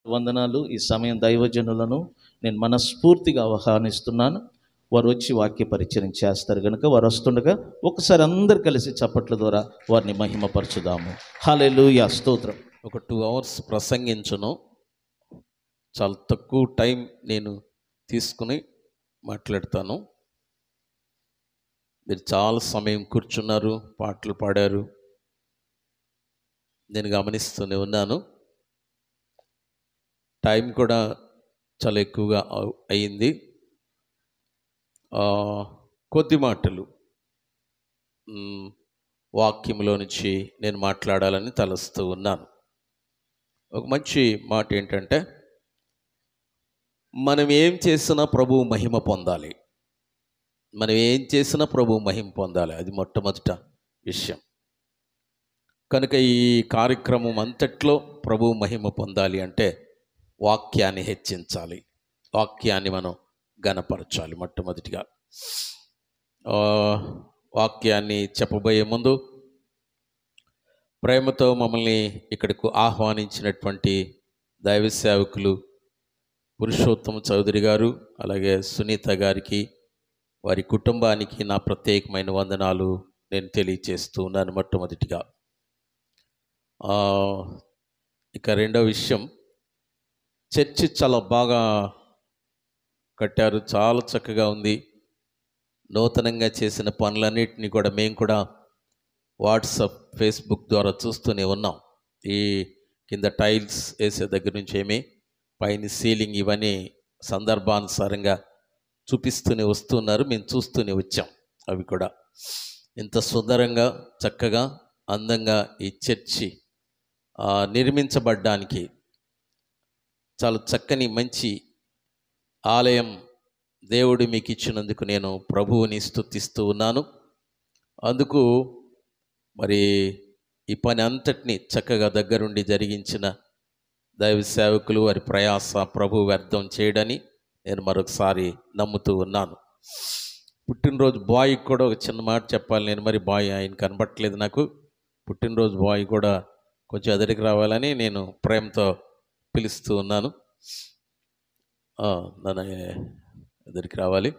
వందనాలు ఈ సమయం దైవజనులను నేను మనస్ఫూర్తిగా ఆహ్వానిస్తున్నాను వారు వచ్చి వాక్య పరిచయం చేస్తారు కనుక వారు వస్తుండగా ఒకసారి అందరు కలిసి చప్పట్ల ద్వారా వారిని మహిమపరచుదాము హల్లెలూయా స్తోత్రం ఒక టూ అవర్స్ ప్రసంగించను చాలా తక్కువ టైం నేను తీసుకుని మాట్లాడతాను మీరు చాలా సమయం కూర్చున్నారు పాటలు పాడారు నేను గమనిస్తూనే ఉన్నాను టైం కూడా చాలా ఎక్కువగా అవ్- అయింది ఆ, కొద్ది మాటలు మ్, వాక్యంలో నుంచి నేను మాట్లాడాలని తలస్తూ ఉన్నాను ఒక మంచి మాట ఏంటంటే మనం ఏం చేసినా ప్రభువు మహిమ పొందాలి మనం ఏం చేసినా ప్రభువు మహిమ పొందాలి అది మొట్టమొదట విషయం కనుక ఈ కార్యక్రమం అంతట్లో ప్రభువు మహిమ పొందాలి అంటే వాక్యాన్ని హెచ్చించాలి వాక్యాన్ని మనం గనపరచాలి మొట్టమొదటిగా ఆ, వాక్యాన్ని చెప్పబోయే ముందు ప్రేమతో మమ్మల్ని ఇక్కడకు ఆహ్వానించినటువంటి దైవ సేవకులు పురుషోత్తమ చౌదరి గారు అలాగే సునీత గారికి వారి కుటుంబానికి నా ప్రత్యేకమైన వందనాలు నేను తెలియచేస్తూ ఉన్నాను మొట్టమొదటిగా ఆ, ఇక రెండో విషయం చర్చి చాలా బాగా కట్టారు చాలా చక్కగా ఉంది నూతనంగా చేసిన పనులన్నిటిని కూడా మేము కూడా వాట్సాప్ ఫేస్బుక్ ద్వారా చూస్తూనే ఉన్నాం ఈ కింద టైల్స్ వేసే దగ్గర నుంచి ఏమి పైన సీలింగ్ ఇవన్నీ సందర్భానుసారంగా చూపిస్తూనే వస్తున్నారు మేము చూస్తూనే వచ్చాం అవి కూడా ఇంత సుందరంగా చక్కగా అందంగా ఈ చర్చి ఆ, నిర్మించబడ్డానికి చాలా చక్కని మంచి ఆలయం దేవుడు మీకు ఇచ్చినందుకు నేను ప్రభువుని స్తుతిస్తూ ఉన్నాను అందుకు మరి ఈ పని అంతటిని చక్కగా దగ్గరుండి జరిగించిన దైవ సేవకులు వారి ప్రయాస ప్రభు వ్యర్థం చేయడని నేను మరొకసారి నమ్ముతూ ఉన్నాను పుట్టినరోజు బాయ్ కూడా ఒక చిన్న మాట చెప్పాలి నేను మరి బాయ్ ఆయన కనబట్టలేదు నాకు పుట్టినరోజు బాయ్ కూడా కొంచెం ఎదరికి రావాలని నేను ప్రేమతో పిలుస్తూ ఉన్నాను ఆ, నన్ను ఎదురికి రావాలి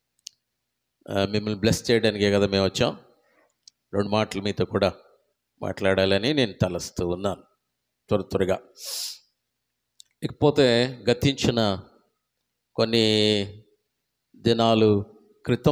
ఆ, మిమ్మల్ని బ్లెస్ చేయడానికే కదా మేము వచ్చాం రెండు మాటలు మీతో కూడా మాట్లాడాలని నేను తలస్తూ ఉన్నాను త్వర త్వరగా ఇకపోతే గతించిన కొన్ని దినాలు క్రితం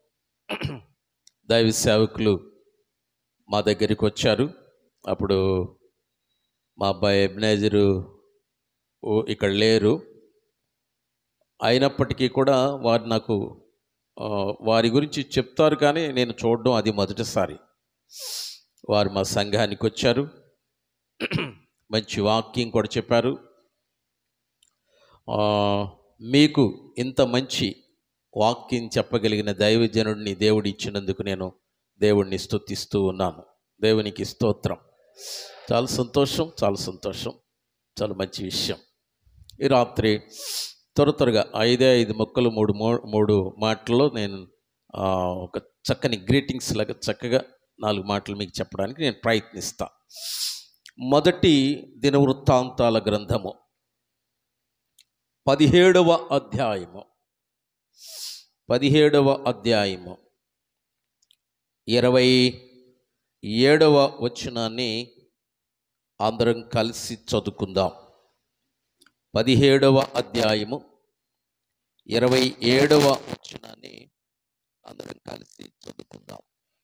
దైవ సేవకులు మా దగ్గరికి వచ్చారు అప్పుడు మా అబ్బాయి ఎబ్నేజరు ఓ- ఇక్కడ లేరు అయినప్పటికీ కూడా వారు నాకు ఆ, వారి గురించి చెప్తారు కానీ నేను చూడడం అది మొదటిసారి వారు మా సంఘానికి వచ్చారు మంచి వాక్యం కూడా చెప్పారు ఆ, మీకు ఇంత మంచి వాక్యం చెప్పగలిగిన దైవజనుడిని దేవుడు ఇచ్చినందుకు నేను దేవుడిని స్తుతిస్తూ ఉన్నాను దేవునికి స్తోత్రం చాలా సంతోషం చాలా సంతోషం చాలా మంచి విషయం ఈ రాత్రి త్వర త్వరగా ఐదే ఐదు మొక్కలు మూడు మూ- మూడు మాటల్లో నేను ఆ, ఒక చక్కని గ్రీటింగ్స్ లాగా చక్కగా నాలుగు మాటలు మీకు చెప్పడానికి నేను ప్రయత్నిస్తా మొదటి దినవృత్తాంతాల గ్రంథము పదిహేడవ అధ్యాయము పదిహేడవ అధ్యాయము ఇరవై ఏడవ వచనాన్ని అందరం కలిసి చదువుకుందాం పదిహేడవ అధ్యాయము ఇరవై ఏడవ వచనాన్ని అందరం కలిసి చదువుకుందాం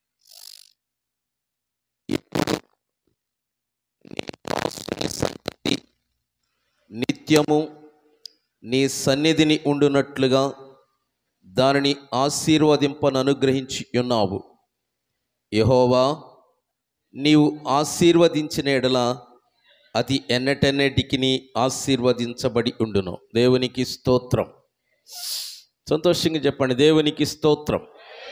ఇప్పుడు నీ దాసుని సంతతి నిత్యము నీ సన్నిధిని ఉండునట్లుగా దానిని ఆశీర్వదింపను అనుగ్రహించి ఉన్నావు యహోవా నీవు ఆశీర్వదించిన ఎడల అది ఎన్నటెన్నటికి ఆశీర్వదించబడి ఉండును దేవునికి స్తోత్రం సంతోషంగా చెప్పండి దేవునికి స్తోత్రం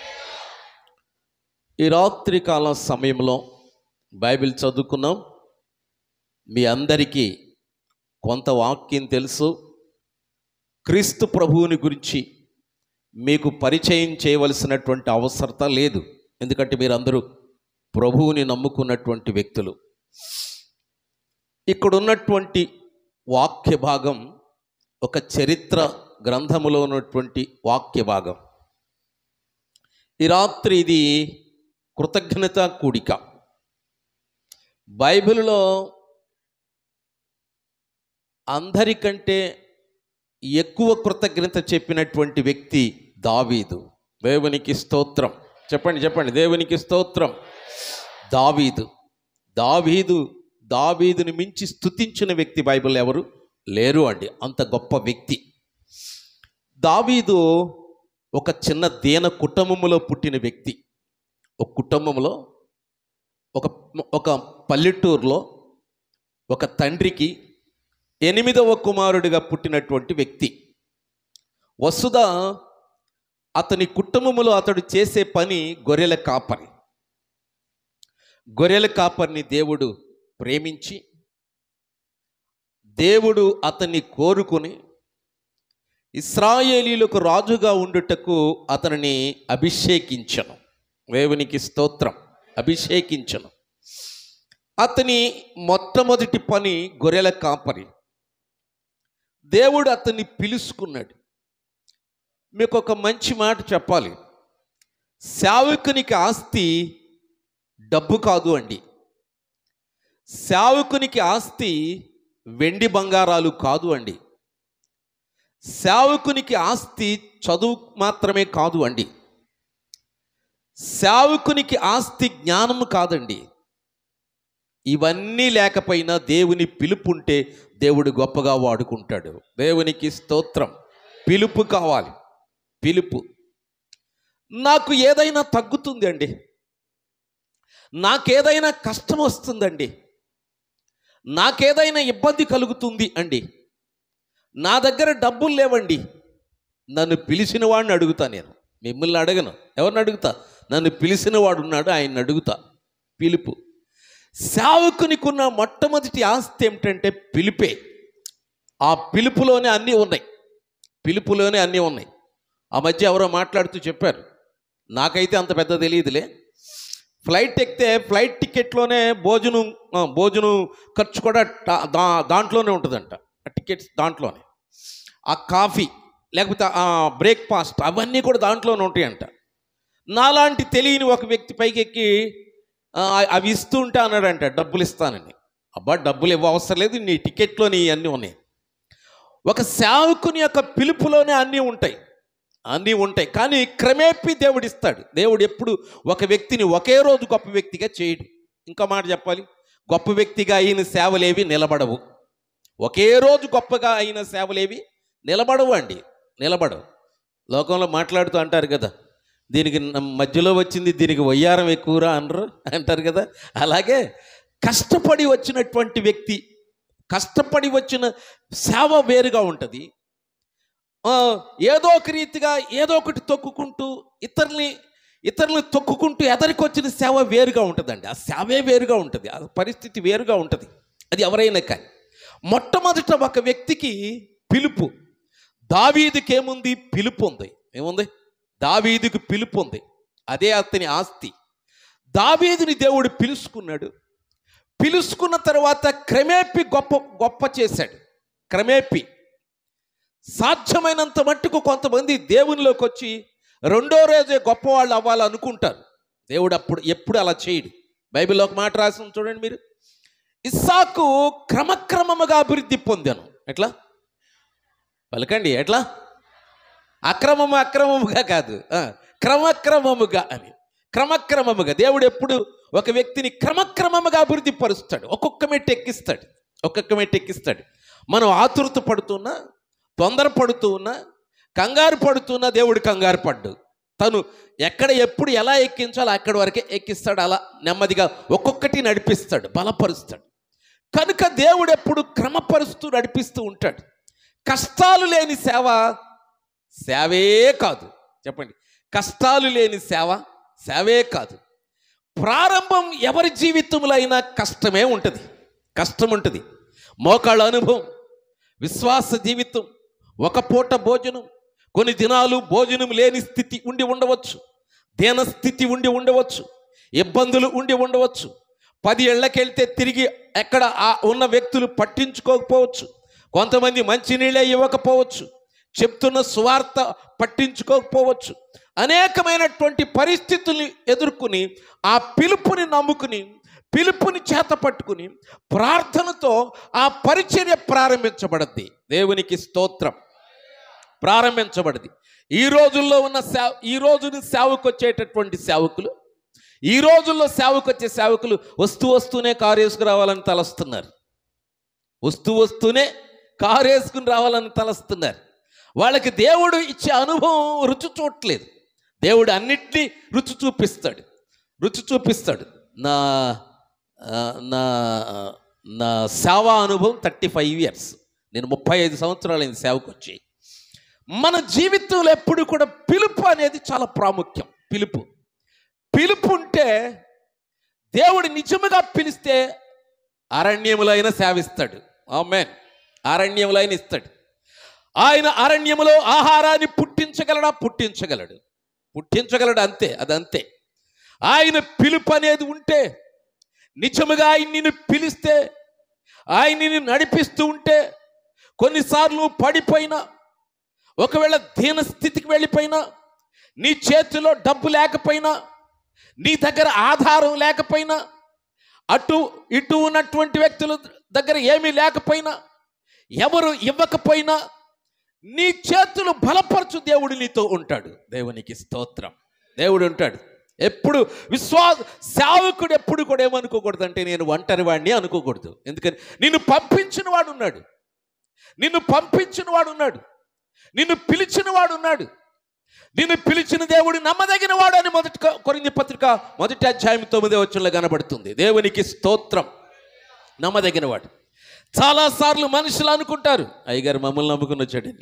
ఈ రాత్రి కాల సమయంలో బైబిల్ చదువుకున్నాం మీ అందరికీ కొంత వాక్యం తెలుసు క్రీస్తు ప్రభువుని గురించి మీకు పరిచయం చేయవలసినటువంటి అవసరత లేదు ఎందుకంటే మీరందరూ ప్రభువుని నమ్ముకున్నటువంటి వ్యక్తులు ఇక్కడ ఉన్నటువంటి వాక్య భాగం ఒక చరిత్ర గ్రంథములో ఉన్నటువంటి వాక్య భాగం ఈ రాత్రి ఇది కృతజ్ఞత కూడిక బైబిల్లో అందరికంటే ఎక్కువ కృతజ్ఞత చెప్పినటువంటి వ్యక్తి దావీదు దేవునికి స్తోత్రం చెప్పండి చెప్పండి దేవునికి స్తోత్రం దావీదు దావీదు దావీదుని మించి స్తుతించిన వ్యక్తి బైబిల్ ఎవరు లేరు అండి అంత గొప్ప వ్యక్తి దావీదు ఒక చిన్న దీన కుటుంబంలో పుట్టిన వ్యక్తి ఒక కుటుంబంలో ఒక ఒక పల్లెటూరులో ఒక తండ్రికి ఎనిమిదవ కుమారుడిగా పుట్టినటువంటి వ్యక్తి వసుధ అతని కుటుంబములో అతడు చేసే పని గొర్రెల కాపరి గొర్రెల కాపరిని దేవుడు ప్రేమించి దేవుడు అతన్ని కోరుకొని ఇస్రాయేలీలకు రాజుగా ఉండుటకు అతనిని అభిషేకించను దేవునికి స్తోత్రం అభిషేకించను అతని మొట్టమొదటి పని గొర్రెల కాపరి దేవుడు అతన్ని పిలుచుకున్నాడు మీకు ఒక మంచి మాట చెప్పాలి సేవకునికి ఆస్తి డబ్బు కాదు అండి సేవకునికి ఆస్తి వెండి బంగారాలు కాదు అండి సేవకునికి ఆస్తి చదువు మాత్రమే కాదు అండి సేవకునికి ఆస్తి జ్ఞానం కాదండి ఇవన్నీ లేకపోయినా దేవుని పిలుపుంటే దేవుడు గొప్పగా వాడుకుంటాడు దేవునికి స్తోత్రం పిలుపు కావాలి పిలుపు నాకు ఏదైనా తగ్గుతుంది అండి నాకేదైనా కష్టం వస్తుందండి నాకేదైనా ఇబ్బంది కలుగుతుంది అండి నా దగ్గర డబ్బులు లేవండి నన్ను పిలిచిన వాడిని అడుగుతా నేను మిమ్మల్ని అడగను ఎవరిని అడుగుతా నన్ను పిలిచిన వాడు ఉన్నాడు ఆయన్ని అడుగుతా పిలుపు సేవకునికున్న మొట్టమొదటి ఆస్తి ఏమిటంటే పిలిపే ఆ పిలుపులోనే అన్నీ ఉన్నాయి పిలుపులోనే అన్నీ ఉన్నాయి ఆ మధ్య ఎవరో మాట్లాడుతూ చెప్పారు నాకైతే అంత పెద్ద తెలియదులే ఫ్లైట్ ఎక్కితే ఫ్లైట్ టికెట్లోనే భోజనం ఆ, భోజనం ఖర్చు కూడా దా- దా- దాంట్లోనే ఉంటుందంట ఆ టికెట్స్ దాంట్లోనే ఆ కాఫీ లేకపోతే ఆ బ్రేక్ఫాస్ట్ అవన్నీ కూడా దాంట్లోనే ఉంటాయంట నాలాంటి తెలియని ఒక వ్యక్తి పైకి ఎక్కి ఆ, అవి ఇస్తూ ఉంటా అన్నాడంట డబ్బులు ఇస్తానని అబ్బా డబ్బులు ఇవ్వ అవసరం లేదు నీ టికెట్లోని అన్నీ ఉన్నాయి ఒక సేవకుని యొక్క పిలుపులోనే అన్నీ ఉంటాయి అన్నీ ఉంటాయి కానీ క్రమేపీ దేవుడు ఇస్తాడు దేవుడు ఎప్పుడు ఒక వ్యక్తిని ఒకే రోజు గొప్ప వ్యక్తిగా చేయడు ఇంకా మాట చెప్పాలి గొప్ప వ్యక్తిగా అయిన సేవలేవి నిలబడవు ఒకే రోజు గొప్పగా అయిన సేవలేవి నిలబడవు అండి నిలబడవు లోకంలో మాట్లాడుతూ అంటారు కదా దీనికి న- మధ్యలో వచ్చింది దీనికి వయ్యారం ఎక్కువరా అనరు అంటారు కదా అలాగే కష్టపడి వచ్చినటువంటి వ్యక్తి కష్టపడి వచ్చిన సేవ వేరుగా ఉంటుంది ఆ, ఏదో ఒక రీతిగా ఏదో ఒకటి తొక్కుకుంటూ ఇతరుల్ని ఇతరులను తొక్కుకుంటూ ఎదరికి వచ్చిన సేవ వేరుగా ఉంటుందండి ఆ సేవే వేరుగా ఉంటుంది ఆ పరిస్థితి వేరుగా ఉంటుంది అది ఎవరైనా కానీ మొట్టమొదట ఒక వ్యక్తికి పిలుపు దావీదుకి ఏముంది పిలుపు ఉంది ఏముంది దావీదుకి పిలుపు ఉంది అదే అతని ఆస్తి దావీదుని దేవుడు పిలుచుకున్నాడు పిలుచుకున్న తర్వాత క్రమేపి గొప్ప గొప్ప చేశాడు క్రమేపి సాధ్యమైనంత మట్టుకు కొంతమంది దేవునిలోకి వచ్చి రెండో రోజే గొప్పవాళ్ళు అవ్వాలనుకుంటారు దేవుడు అప్పుడు ఎప్పుడు అలా చేయడు బైబిల్లో ఒక మాట రాసి ఉంది చూడండి మీరు ఇస్సాకు క్రమక్రమముగా అభివృద్ధి పొందాను ఎట్లా పలకండి ఎట్లా అక్రమము అక్రమముగా కాదు ఆ, క్రమక్రమముగా అని క్రమక్రమముగా దేవుడు ఎప్పుడు ఒక వ్యక్తిని క్రమక్రమముగా అభివృద్ధి పరుస్తాడు ఒక్కొక్క మెట్టు ఎక్కిస్తాడు ఒక్కొక్క మెట్టు ఎక్కిస్తాడు మనం ఆతురత పడుతున్నా తొందరపడుతూ ఉన్నా కంగారు పడుతున్నా దేవుడు కంగారు పడ్డు తను ఎక్కడ ఎప్పుడు ఎలా ఎక్కించాలో అక్కడి వరకే ఎక్కిస్తాడు అలా నెమ్మదిగా ఒక్కొక్కటి నడిపిస్తాడు బలపరుస్తాడు కనుక దేవుడు ఎప్పుడు క్రమపరుస్తూ నడిపిస్తూ ఉంటాడు కష్టాలు లేని సేవ సేవే కాదు చెప్పండి కష్టాలు లేని సేవ సేవే కాదు ప్రారంభం ఎవరి జీవితంలో అయినా కష్టమే ఉంటుంది కష్టం ఉంటుంది మోకాళ్ళ అనుభవం విశ్వాస జీవితం ఒక పూట భోజనం కొన్ని దినాలు భోజనం లేని స్థితి ఉండి ఉండవచ్చు దీన స్థితి ఉండి ఉండవచ్చు ఇబ్బందులు ఉండి ఉండవచ్చు పది ఏళ్ళకెళ్తే తిరిగి ఎక్కడ ఆ ఉన్న వ్యక్తులు పట్టించుకోకపోవచ్చు కొంతమంది మంచినీళ్ళే ఇవ్వకపోవచ్చు చెప్తున్న సువార్త పట్టించుకోకపోవచ్చు అనేకమైనటువంటి పరిస్థితుల్ని ఎదుర్కొని ఆ పిలుపుని నమ్ముకుని పిలుపుని చేత పట్టుకుని ప్రార్థనతో ఆ పరిచర్య ప్రారంభించబడద్ది దేవునికి స్తోత్రం ప్రారంభించబడింది ఈ రోజుల్లో ఉన్న సేవ ఈ రోజుని సేవకు వచ్చేటటువంటి సేవకులు ఈ రోజుల్లో సేవకు వచ్చే సేవకులు వస్తూ వస్తూనే కారు వేసుకుని రావాలని తలస్తున్నారు వస్తూ వస్తూనే కారు వేసుకుని రావాలని తలస్తున్నారు వాళ్ళకి దేవుడు ఇచ్చే అనుభవం రుచి చూడట్లేదు దేవుడు అన్నిటినీ రుచి చూపిస్తాడు రుచి చూపిస్తాడు నా ఆ, నా నా సేవా అనుభవం థర్టీ ఫైవ్ ఇయర్స్ నేను ముప్పై ఐదు సంవత్సరాలైంది సేవకు వచ్చి మన జీవితంలో ఎప్పుడు కూడా పిలుపు అనేది చాలా ప్రాముఖ్యం పిలుపు పిలుపు ఉంటే దేవుడు నిజముగా పిలిస్తే అరణ్యములో అయినా సేవిస్తాడు ఆమెన్ అరణ్యములో అయినా ఇస్తాడు ఆయన అరణ్యములో ఆహారాన్ని పుట్టించగలడా పుట్టించగలడు పుట్టించగలడు అంతే అది అంతే ఆయన పిలుపు అనేది ఉంటే నిజముగా ఆయన నిన్ను పిలిస్తే ఆయన నిన్ను నడిపిస్తూ ఉంటే కొన్నిసార్లు పడిపోయినా ఒకవేళ దీన స్థితికి వెళ్ళిపోయినా నీ చేతిలో డబ్బు లేకపోయినా నీ దగ్గర ఆధారం లేకపోయినా అటు ఇటు ఉన్నటువంటి వ్యక్తుల దగ్గర ఏమీ లేకపోయినా ఎవరు ఇవ్వకపోయినా నీ చేతులు బలపరచు దేవుడు నీతో ఉంటాడు దేవునికి స్తోత్రం దేవుడు ఉంటాడు ఎప్పుడు విశ్వాస సేవకుడు ఎప్పుడు కూడా ఏమనుకోకూడదు అంటే నేను ఒంటరి వాడిని అనుకోకూడదు ఎందుకని నిన్ను పంపించిన వాడు ఉన్నాడు నిన్ను పంపించిన వాడు ఉన్నాడు నిన్ను పిలిచిన వాడు ఉన్నాడు నిన్ను పిలిచిన దేవుడు నమ్మదగిన వాడు అని మొదటి కొరింది పత్రిక మొదటి అధ్యాయం తొమ్మిదో వచ్చంలో కనబడుతుంది దేవునికి స్తోత్రం నమ్మదగిన వాడు చాలాసార్లు మనుషులు అనుకుంటారు అయ్యగారు మమ్మల్ని నమ్ముకుని వచ్చాడని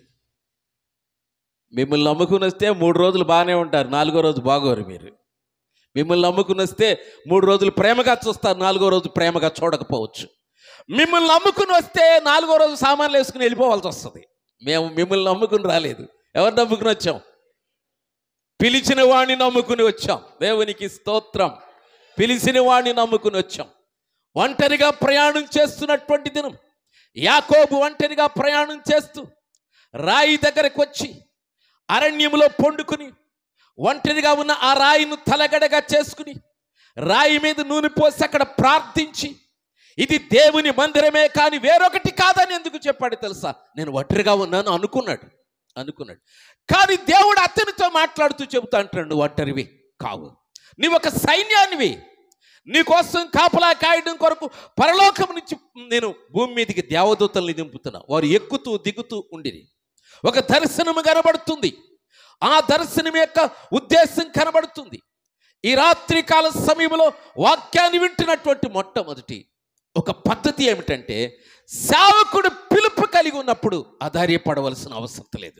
మిమ్మల్ని నమ్ముకుని వస్తే మూడు రోజులు బాగానే ఉంటారు నాలుగో రోజు బాగోరు మీరు మిమ్మల్ని నమ్ముకుని వస్తే మూడు రోజులు ప్రేమగా చూస్తారు నాలుగో రోజు ప్రేమగా చూడకపోవచ్చు మిమ్మల్ని నమ్ముకుని వస్తే నాలుగో రోజు సామాన్లు వేసుకుని వెళ్ళిపోవాల్సి వస్తుంది మేము మిమ్మల్ని నమ్ముకుని రాలేదు ఎవరు నమ్ముకుని వచ్చాం పిలిచిన వాడిని నమ్ముకుని వచ్చాం దేవునికి స్తోత్రం పిలిచిన వాడిని నమ్ముకుని వచ్చాం ఒంటరిగా ప్రయాణం చేస్తున్నటువంటి దినం యాకోబు ఒంటరిగా ప్రయాణం చేస్తూ రాయి దగ్గరకు వచ్చి అరణ్యములో పొండుకుని ఒంటరిగా ఉన్న ఆ రాయిను తలగడగా చేసుకుని రాయి మీద నూనె పోసి అక్కడ ప్రార్థించి ఇది దేవుని మందిరమే కానీ వేరొకటి కాదని ఎందుకు చెప్పాడు తెలుసా నేను ఒంటరిగా ఉన్నాను అనుకున్నాడు అనుకున్నాడు కానీ దేవుడు అతనితో మాట్లాడుతూ చెబుతా అంటాడు "నువ్వు ఒంటరివి కావు నీవు ఒక సైన్యానివి నీకోసం కాపలా కాయడం కొరకు పరలోకం నుంచి నేను భూమి మీదకి దేవదూతల్ని దింపుతున్నా వారు ఎక్కుతూ దిగుతూ ఉండిరి ఒక దర్శనము కనబడుతుంది ఆ దర్శనం యొక్క ఉద్దేశం కనబడుతుంది ఈ రాత్రి కాల సమయంలో వాక్యాన్ని వింటున్నటువంటి మొట్టమొదటి ఒక పద్ధతి ఏమిటంటే సేవకుడు పిలుపు కలిగి ఉన్నప్పుడు అధైర్యపడవలసిన అవసరం లేదు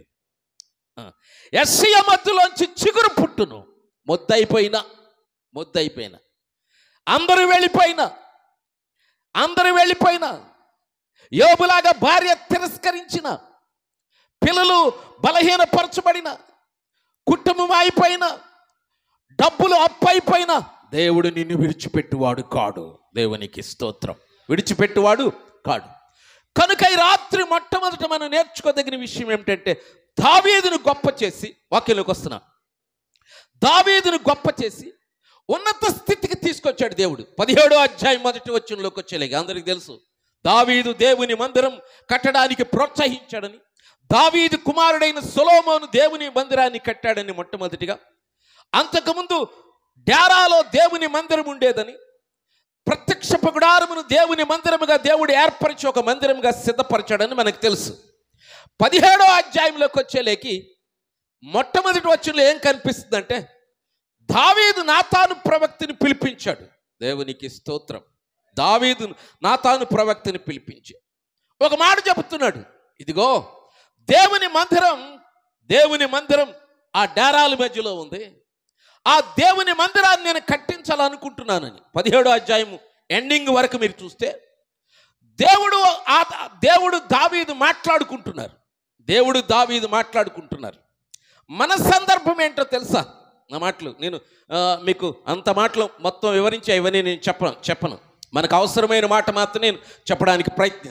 ఎస్సీయ మధ్యలోంచి చిగురు పుట్టును మొద్దయిపోయినా మొద్దయిపోయినా అందరూ వెళ్ళిపోయినా అందరూ వెళ్ళిపోయినా యోబులాగా భార్య తిరస్కరించిన పిల్లలు బలహీనపరచబడిన కుటుంబం అయిపోయినా డబ్బులు అప్పైపోయినా దేవుడు నిన్ను విడిచిపెట్టువాడు కాడు దేవునికి స్తోత్రం విడిచిపెట్టువాడు కాడు కనుక ఈ రాత్రి మొట్టమొదట మనం నేర్చుకోదగిన విషయం ఏమిటంటే దావీదును గొప్ప చేసి వాక్యంలోకి వస్తున్నా దావీదును గొప్ప చేసి ఉన్నత స్థితికి తీసుకొచ్చాడు దేవుడు పదిహేడో అధ్యాయం మొదటి వచ్చంలోకి వచ్చేలాగా అందరికి తెలుసు దావీదు దేవుని మందిరం కట్టడానికి ప్రోత్సహించాడని దావీదు కుమారుడైన సొలోమోను దేవుని మందిరాన్ని కట్టాడని మొట్టమొదటిగా అంతకుముందు డేరాలో దేవుని మందిరం ఉండేదని ప్రత్యక్ష గుడారమును దేవుని మందిరముగా దేవుడు ఏర్పరిచి ఒక మందిరముగా సిద్ధపరచాడని మనకు తెలుసు పదిహేడో అధ్యాయంలోకి వచ్చేలేకి మొట్టమొదటి వచ్చంలో ఏం కనిపిస్తుందంటే దావీదు నాతాను ప్రవక్తిని పిలిపించాడు దేవునికి స్తోత్రం దావీదు నాతాను ప్రవక్తిని పిలిపించి ఒక మాట చెబుతున్నాడు ఇదిగో దేవుని మందిరం దేవుని మందిరం ఆ డేరాల మధ్యలో ఉంది ఆ దేవుని మందిరాన్ని నేను కట్టించాలనుకుంటున్నానని పదిహేడో అధ్యాయం ఎండింగ్ వరకు మీరు చూస్తే దేవుడు ఆ దేవుడు దావీదు మాట్లాడుకుంటున్నారు దేవుడు దావీదు మాట్లాడుకుంటున్నారు మన సందర్భం ఏంటో తెలుసా నా మాటలు నేను ఆ, మీకు అంత మాటలు మొత్తం వివరించి ఇవన్నీ నేను చెప్పను చెప్పను మనకు అవసరమైన మాట మాత్రం నేను చెప్పడానికి ప్రయత్నిస్తా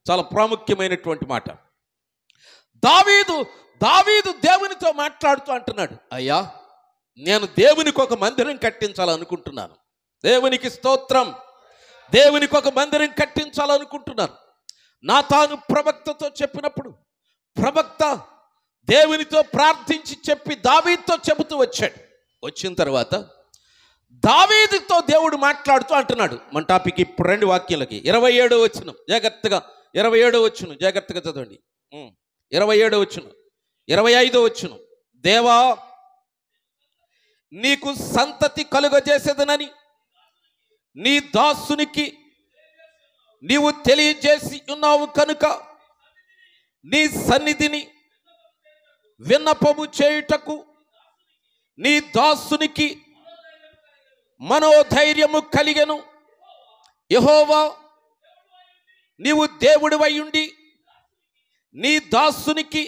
చాలా ప్రాముఖ్యమైనటువంటి మాట దావీదు దావీదు దేవునితో మాట్లాడుతూ అంటున్నాడు అయ్యా నేను దేవునికి ఒక మందిరం కట్టించాలనుకుంటున్నాను దేవునికి స్తోత్రం దేవునికి ఒక మందిరం కట్టించాలనుకుంటున్నాను నా తాను ప్రవక్తతో చెప్పినప్పుడు ప్రవక్త దేవునితో ప్రార్థించి చెప్పి దావీదుతో చెబుతూ వచ్చాడు వచ్చిన తర్వాత దావీదుతో దేవుడు మాట్లాడుతూ అంటున్నాడు మన టాపిక్ ఇప్పుడు రెండు వాక్యాలకి ఇరవై ఏడో వచ్చిన జాగ్రత్తగా ఇరవై ఏడో వచ్చును జాగ్రత్తగా చదవండి ఉం. ఇరవై ఏడో వచ్చును ఇరవై ఐదో వచ్చును దేవా నీకు సంతతి కలుగజేసేదనని నీ దాసునికి నీవు తెలియజేసి ఉన్నావు కనుక నీ సన్నిధిని విన్నపము చేయుటకు నీ దాసునికి మనోధైర్యము కలిగెను యహోవా నీవు దేవుడివై ఉండి నీ దాసునికి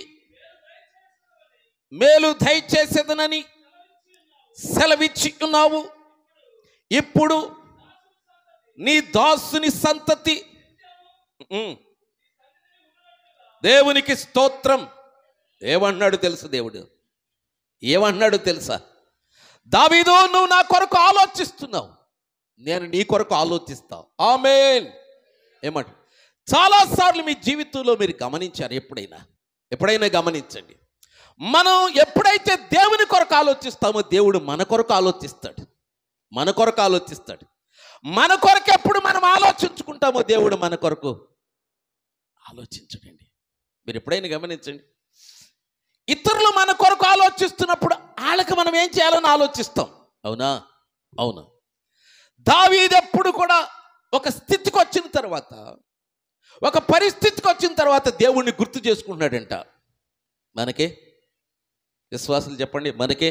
మేలు దయచేసేదనని సెలవిచ్చి ఉన్నావు ఇప్పుడు నీ దాసుని సంతతి ఉమ్. దేవునికి స్తోత్రం ఏమన్నాడు తెలుసు దేవుడు ఏమన్నాడు తెలుసా దావీదు నువ్వు నా కొరకు ఆలోచిస్తున్నావు నేను నీ కొరకు ఆలోచిస్తా ఆమెన్ ఏమంట చాలాసార్లు మీ జీవితంలో మీరు గమనించారు ఎప్పుడైనా ఎప్పుడైనా గమనించండి మనం ఎప్పుడైతే దేవుని కొరకు ఆలోచిస్తామో దేవుడు మన కొరకు ఆలోచిస్తాడు మన కొరకు ఆలోచిస్తాడు మన కొరకు ఎప్పుడు మనం ఆలోచించుకుంటామో దేవుడు మన కొరకు ఆలోచించడండి మీరు ఎప్పుడైనా గమనించండి ఇతరులు మన కొరకు ఆలోచిస్తున్నప్పుడు వాళ్ళకి మనం ఏం చేయాలని ఆలోచిస్తాం అవునా అవును దావీదెప్పుడు కూడా ఒక స్థితికి వచ్చిన తర్వాత ఒక పరిస్థితికి వచ్చిన తర్వాత దేవుణ్ణి గుర్తు చేసుకుంటున్నాడంట మనకే విశ్వాసులు చెప్పండి మనకే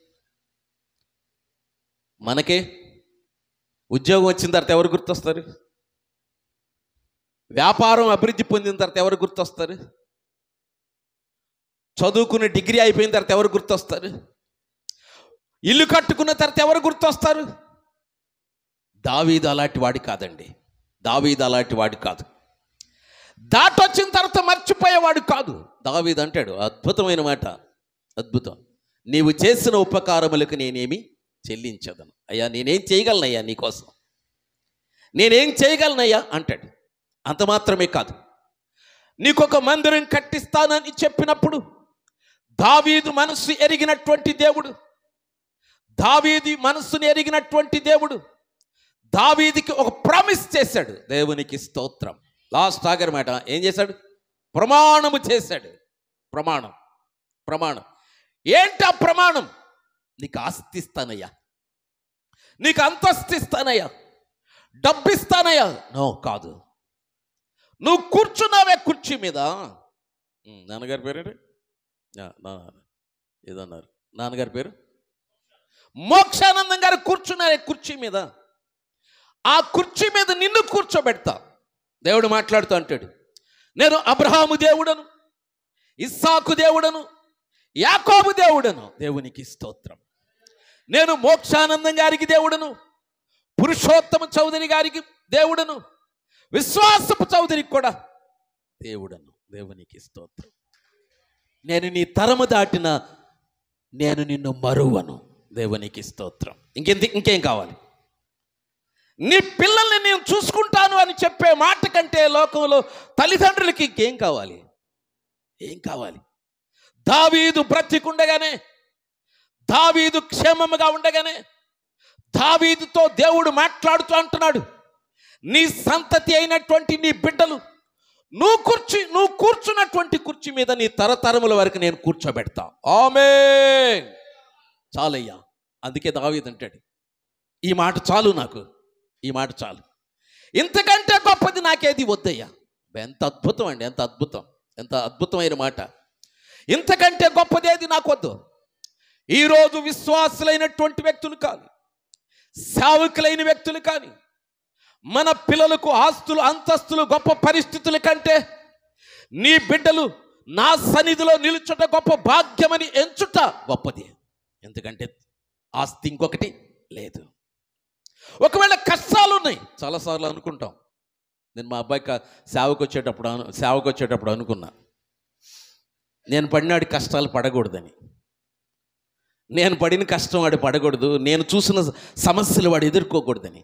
మనకే ఉద్యోగం వచ్చిన తర్వాత ఎవరు గుర్తొస్తారు వ్యాపారం అభివృద్ధి పొందిన తర్వాత ఎవరు గుర్తొస్తారు చదువుకున్న డిగ్రీ అయిపోయిన తర్వాత ఎవరు గుర్తొస్తారు ఇల్లు కట్టుకున్న తర్వాత ఎవరు గుర్తొస్తారు దావీదు అలాంటి వాడి కాదండి దావీదు అలాంటి వాడి కాదు దాటొచ్చిన తర్వాత మర్చిపోయేవాడు కాదు దావీదు అంటాడు అద్భుతమైన మాట అద్భుతం నీవు చేసిన ఉపకారములకు నేనేమి చెల్లించదను అయ్యా నేనేం చేయగలనయ్యా నీకోసం నేనేం చేయగలనయ్యా అంటాడు అంత మాత్రమే కాదు నీకొక మందిరం కట్టిస్తానని చెప్పినప్పుడు దావీదు మనస్సు ఎరిగినటువంటి దేవుడు దావీది మనస్సును ఎరిగినటువంటి దేవుడు దావీదికి ఒక ప్రామిస్ చేశాడు దేవునికి స్తోత్రం లాస్ట్ ఆఖరి మాట ఏం చేశాడు ప్రమాణము చేశాడు ప్రమాణం ప్రమాణం ఏంటి ఆ ప్రమాణం నీకు ఆస్తి ఇస్తానయ్యా నీకు అంతస్తు ఇస్తానయ్యా డబ్బు ఇస్తానయ్యా నో కాదు నువ్వు కూర్చున్నావే కుర్చీ మీద ఉమ్, నాన్నగారి పేరేంటి యా, నా- ఏదన్నారు నాన్నగారి పేరు మోక్షానందం గారు కూర్చున్నారే కుర్చీ మీద ఆ కుర్చీ మీద నిన్ను కూర్చోబెడతా దేవుడు మాట్లాడుతూ అంటాడు నేను అబ్రహాము దేవుడను ఇస్సాకు దేవుడను యాకోబు దేవుడను దేవునికి స్తోత్రం నేను మోక్షానందం గారికి దేవుడను పురుషోత్తమ చౌదరి గారికి దేవుడను విశ్వాసపు చౌదరికి కూడా దేవుడను దేవునికి స్తోత్రం నేను నీ తరము దాటిన నేను నిన్ను మరువను దేవునికి స్తోత్రం ఇంకెంత ఇంకేం కావాలి నీ పిల్లల్ని నేను చూసుకుంటాను అని చెప్పే మాట కంటే లోకంలో తల్లిదండ్రులకి ఇంకేం కావాలి ఏం కావాలి దావీదు బ్రతికుండగానే దావీదు క్షేమముగా ఉండగానే దావీదుతో దేవుడు మాట్లాడుతూ అంటున్నాడు నీ సంతతి అయినటువంటి నీ బిడ్డలు నువ్వు కూర్చి నువ్వు కూర్చున్నటువంటి కుర్చీ మీద నీ తరతరముల వరకు నేను కూర్చోబెడతా ఆమె చాలయ్యా అందుకే దావీదు అంటాడు ఈ మాట చాలు నాకు ఈ మాట చాలు ఇంతకంటే గొప్పది నాకేది వద్దయ్యా ఎంత అద్భుతం అండి ఎంత అద్భుతం ఎంత అద్భుతమైన మాట ఇంతకంటే గొప్పదేది నాకు వద్దు ఈరోజు విశ్వాసులైనటువంటి వ్యక్తులు కానీ సేవకులైన వ్యక్తులు కానీ మన పిల్లలకు ఆస్తులు అంతస్తులు గొప్ప పరిస్థితుల కంటే నీ బిడ్డలు నా సన్నిధిలో నిలుచుట గొప్ప భాగ్యమని ఎంచుట గొప్పది ఎందుకంటే ఆస్తి ఇంకొకటి లేదు ఒకవేళ కష్టాలు ఉన్నాయి చాలాసార్లు అనుకుంటాం నేను మా అబ్బాయి కా- సేవకు వచ్చేటప్పుడు అను సేవకు వచ్చేటప్పుడు అనుకున్నా నేను పడినాడు కష్టాలు పడకూడదని నేను పడిన కష్టం వాడు పడకూడదు నేను చూసిన సమస్యలు వాడు ఎదుర్కోకూడదని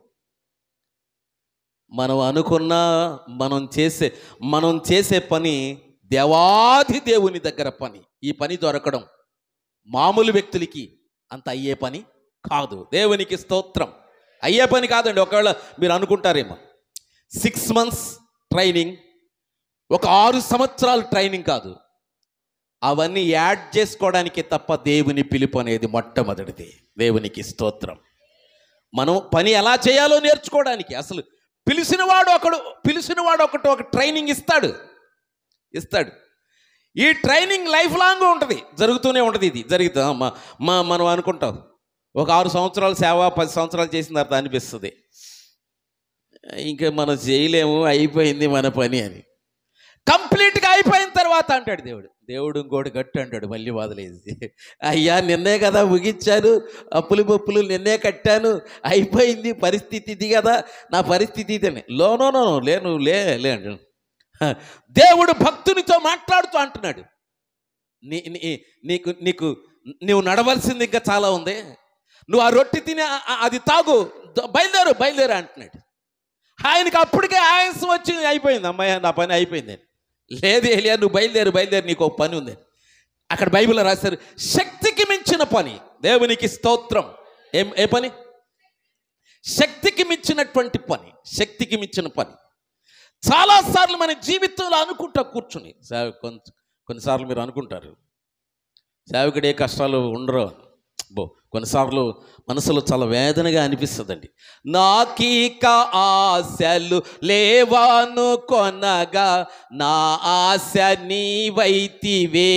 మనం అనుకున్న మనం చేసే మనం చేసే పని దేవాది దేవుని దగ్గర పని ఈ పని దొరకడం మామూలు వ్యక్తులకి అంత అయ్యే పని కాదు దేవునికి స్తోత్రం అయ్యే పని కాదండి ఒకవేళ మీరు అనుకుంటారేమో సిక్స్ మంత్స్ ట్రైనింగ్ ఒక ఆరు సంవత్సరాలు ట్రైనింగ్ కాదు అవన్నీ యాడ్ చేసుకోవడానికి తప్ప దేవుని పిలుపు అనేది మొట్టమొదటిది దేవునికి స్తోత్రం మనం పని ఎలా చేయాలో నేర్చుకోవడానికి అసలు పిలిచినవాడు ఒకడు పిలిచినవాడు ఒకటి ఒక ట్రైనింగ్ ఇస్తాడు ఇస్తాడు ఈ ట్రైనింగ్ లైఫ్ లాంగ్ ఉంటుంది జరుగుతూనే ఉంటుంది ఇది జరుగుతుంది మా మా మనం అనుకుంటాం ఒక ఆరు సంవత్సరాలు సేవ పది సంవత్సరాలు చేసిన తర్వాత అనిపిస్తుంది ఇంకా మనం చేయలేము అయిపోయింది మన పని అని కంప్లీట్గా అయిపోయిన తర్వాత అంటాడు దేవుడు దేవుడు ఇంకోటి గట్టు అంటాడు మళ్ళీ వదిలేసి అయ్యా నిన్నే కదా ముగించాను అప్పులు పప్పులు నిన్నే కట్టాను అయిపోయింది పరిస్థితి ఇది కదా నా పరిస్థితి ఇదేనే లోనో నో లేను లే లే అంటాడు హ, దేవుడు భక్తునితో మాట్లాడుతూ అంటున్నాడు నీ నీ- నీకు నీకు నువ్వు నడవలసింది ఇంకా చాలా ఉంది నువ్వు ఆ రొట్టె తిని ఆ- ఆ- అది తాగు ద- బయలుదేరు బయలుదేరు అంటున్నాడు ఆయనకి అప్పటికే ఆయాసం వచ్చి అయిపోయింది అమ్మాయి నా పని అయిపోయింది లేదు ఏలియా నువ్వు బయలుదేరు బయలుదేరు నీకు ఒక పని ఉంది అక్కడ బైబిల్లో రాశారు శక్తికి మించిన పని దేవునికి స్తోత్రం ఏం ఏ పని శక్తికి మించినటువంటి పని శక్తికి మించిన పని చాలాసార్లు మన జీవితంలో అనుకుంటా కూర్చుని సేవ కొంత కొన్నిసార్లు మీరు అనుకుంటారు సేవకుడు ఏ కష్టాలు ఉండరు అని. బో కొన్నిసార్లు మనసులో చాలా వేదనగా అనిపిస్తుందండి నాకీక ఆశలు లేవాను కొనగా నా ఆశ నీవైతివే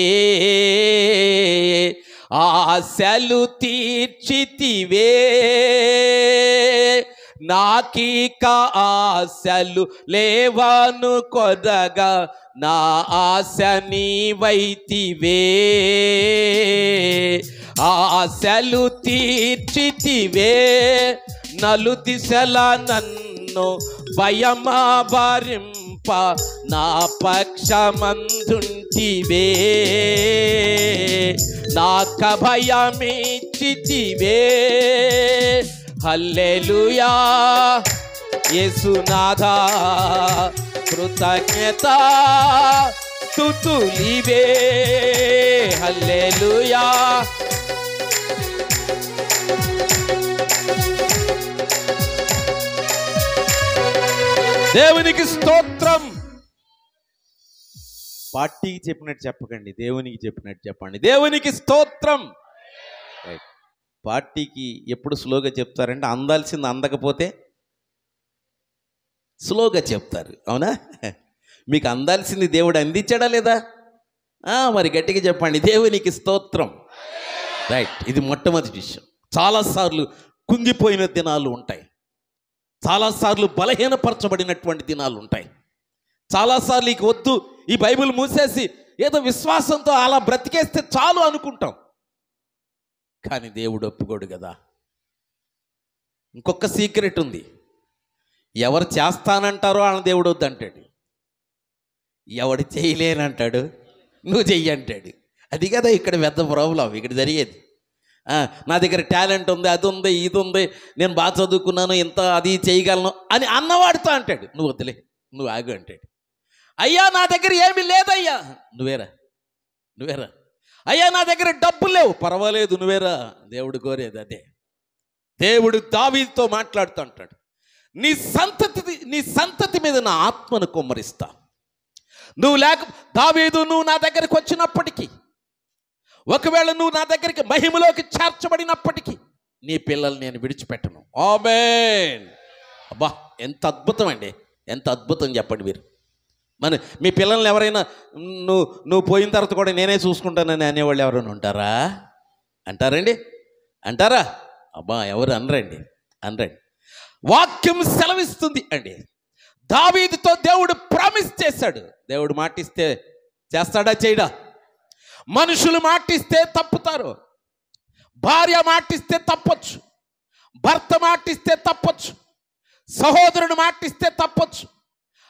ఆశలు తీర్చితివే నాకీక ఆశలు లేవాను కొదగా నా ఆశ నీవైతివే ఆశలు తీర్చితివే నలు దిశల నన్ను భయమా భరింప నా పక్షమందుంటివే నాక భయమిచ్చితివే హల్లెలూయా యేసునాథా కృతజ్ఞత తుతులివే హల్లెలూయా దేవునికి స్తోత్రం పార్టీకి చెప్పినట్టు చెప్పకండి దేవునికి చెప్పినట్టు చెప్పండి దేవునికి స్తోత్రం రైట్. పార్టీకి ఎప్పుడు స్లోగా చెప్తారంటే అందాల్సింది అందకపోతే స్లోగా చెప్తారు అవునా మీకు అందాల్సింది దేవుడు అందించాడా లేదా ఆ, మరి గట్టిగా చెప్పండి దేవునికి స్తోత్రం రైట్ ఇది మొట్టమొదటి విషయం చాలాసార్లు కుంగిపోయిన దినాలు ఉంటాయి చాలాసార్లు బలహీనపరచబడినటువంటి దినాలు ఉంటాయి చాలాసార్లు ఇక వద్దు ఈ బైబిల్ మూసేసి ఏదో విశ్వాసంతో అలా బ్రతికేస్తే చాలు అనుకుంటాం కానీ దేవుడు ఒప్పుకోడు కదా ఇంకొక సీక్రెట్ ఉంది ఎవరు చేస్తానంటారో వాళ్ళ దేవుడు వద్దంటాడు ఎవడు చేయలేనంటాడు నువ్వు చెయ్యి అంటాడు అది కదా ఇక్కడ పెద్ద ప్రాబ్లం ఇక్కడ జరిగేది ఆ, నా దగ్గర టాలెంట్ ఉంది అది ఉంది ఇది ఉంది నేను బాగా చదువుకున్నాను ఇంత అది చేయగలను అని అన్నవాడితో అంటాడు నువ్వు వద్దులే నువ్వు ఆగు అంటాడు అయ్యా నా దగ్గర ఏమీ లేదయ్యా నువ్వేరా నువ్వేరా అయ్యా నా దగ్గర డబ్బులు లేవు పర్వాలేదు నువ్వేరా దేవుడు కోరేది అదే దేవుడు దావీదుతో మాట్లాడుతూ అంటాడు నీ సంతతి నీ సంతతి మీద నా ఆత్మను కుమ్మరిస్తా నువ్వు లేక దావీదు నువ్వు నా దగ్గరికి వచ్చినప్పటికీ ఒకవేళ నువ్వు నా దగ్గరికి మహిమలోకి చేర్చబడినప్పటికీ నీ పిల్లల్ని నేను విడిచిపెట్టను ఆమేన్ అబ్బా ఎంత అద్భుతం అండి ఎంత అద్భుతం చెప్పండి మీరు మన మీ పిల్లల్ని ఎవరైనా నువ్వు నువ్వు పోయిన తర్వాత కూడా నేనే చూసుకుంటానని అనేవాళ్ళు ఎవరైనా ఉంటారా అంటారండి అంటారా అబ్బా ఎవరు అనరండి అనరండి వాక్యం సెలవిస్తుంది అండి దావీదుతో దేవుడు ప్రామిస్ చేశాడు దేవుడు మాటిస్తే చేస్తాడా చేయడా మనుషులు మాటిస్తే తప్పుతారు భార్య మాటిస్తే తప్పొచ్చు భర్త మాటిస్తే తప్పొచ్చు సహోదరుడు మాటిస్తే తప్పొచ్చు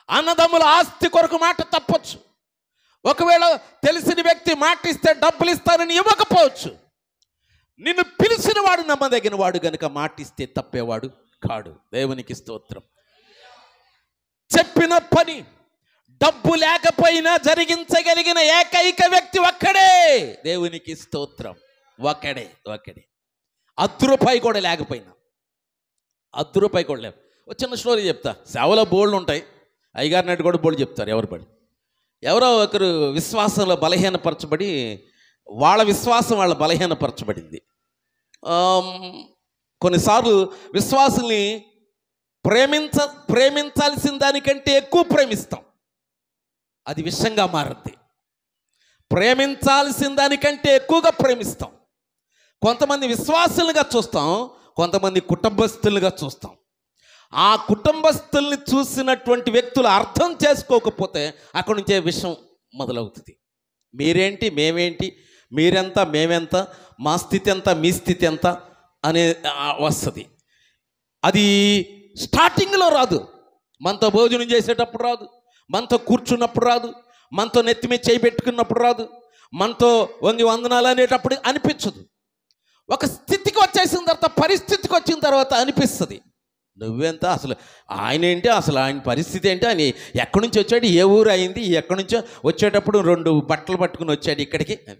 అన్నదమ్ముల ఆస్తి కొరకు మాట తప్పొచ్చు ఒకవేళ తెలిసిన వ్యక్తి మాట ఇస్తే డబ్బులు ఇస్తానని ఇవ్వకపోవచ్చు నిన్ను పిలిచిన వాడు నమ్మదగిన వాడు గనుక మాట ఇస్తే తప్పేవాడు కాడు దేవునికి స్తోత్రం చెప్పిన పని డబ్బు లేకపోయినా జరిగించగలిగిన ఏకైక వ్యక్తి ఒక్కడే దేవునికి స్తోత్రం ఒక్కడే ఒక్కడే అర్ధ రూపాయి కూడా లేకపోయినా అర్ధ రూపాయి కూడా లేవు ఒక చిన్న స్టోరీ చెప్తా సేవలో బోల్డ్ ఉంటాయి అయ్యగారి నాటి కూడా బోల్డ్ చెప్తారు ఎవరు పడి ఎవరో ఒకరు విశ్వాసంలో బలహీనపరచబడి వాళ్ళ విశ్వాసం వాళ్ళ బలహీనపరచబడింది ఆమ్, కొన్నిసార్లు విశ్వాసుల్ని ప్రేమించ ప్రేమించాల్సిన దానికంటే ఎక్కువ ప్రేమిస్తాం అది విషంగా మారుద్ది ప్రేమించాల్సిన దానికంటే ఎక్కువగా ప్రేమిస్తాం కొంతమంది విశ్వాసులుగా చూస్తాం కొంతమంది కుటుంబస్తులుగా చూస్తాం ఆ కుటుంబస్తుల్ని చూసినటువంటి వ్యక్తులు అర్థం చేసుకోకపోతే అక్కడి నుంచే విషయం మొదలవుతుంది మీరేంటి మేమేంటి మీరెంత మేమెంత మా స్థితి ఎంత మీ స్థితి ఎంత అనే ఆ, వస్తుంది అది స్టార్టింగ్లో రాదు మనతో భోజనం చేసేటప్పుడు రాదు మనతో కూర్చున్నప్పుడు రాదు మనతో నెత్తి మీద చేయి పెట్టుకున్నప్పుడు రాదు మనతో వంగి వందనాలు అనేటప్పుడు అనిపించదు ఒక స్థితికి వచ్చేసిన తర్వాత పరిస్థితికి వచ్చిన తర్వాత అనిపిస్తుంది నువ్వెంత అసలు ఆయన ఏంటి అసలు ఆయన పరిస్థితి ఏంటి ఆయన ఎక్కడి నుంచి వచ్చాడు ఏ ఊరు అయింది ఎక్కడి నుంచో వచ్చేటప్పుడు రెండు బట్టలు పట్టుకుని వచ్చాడు ఇక్కడికి అని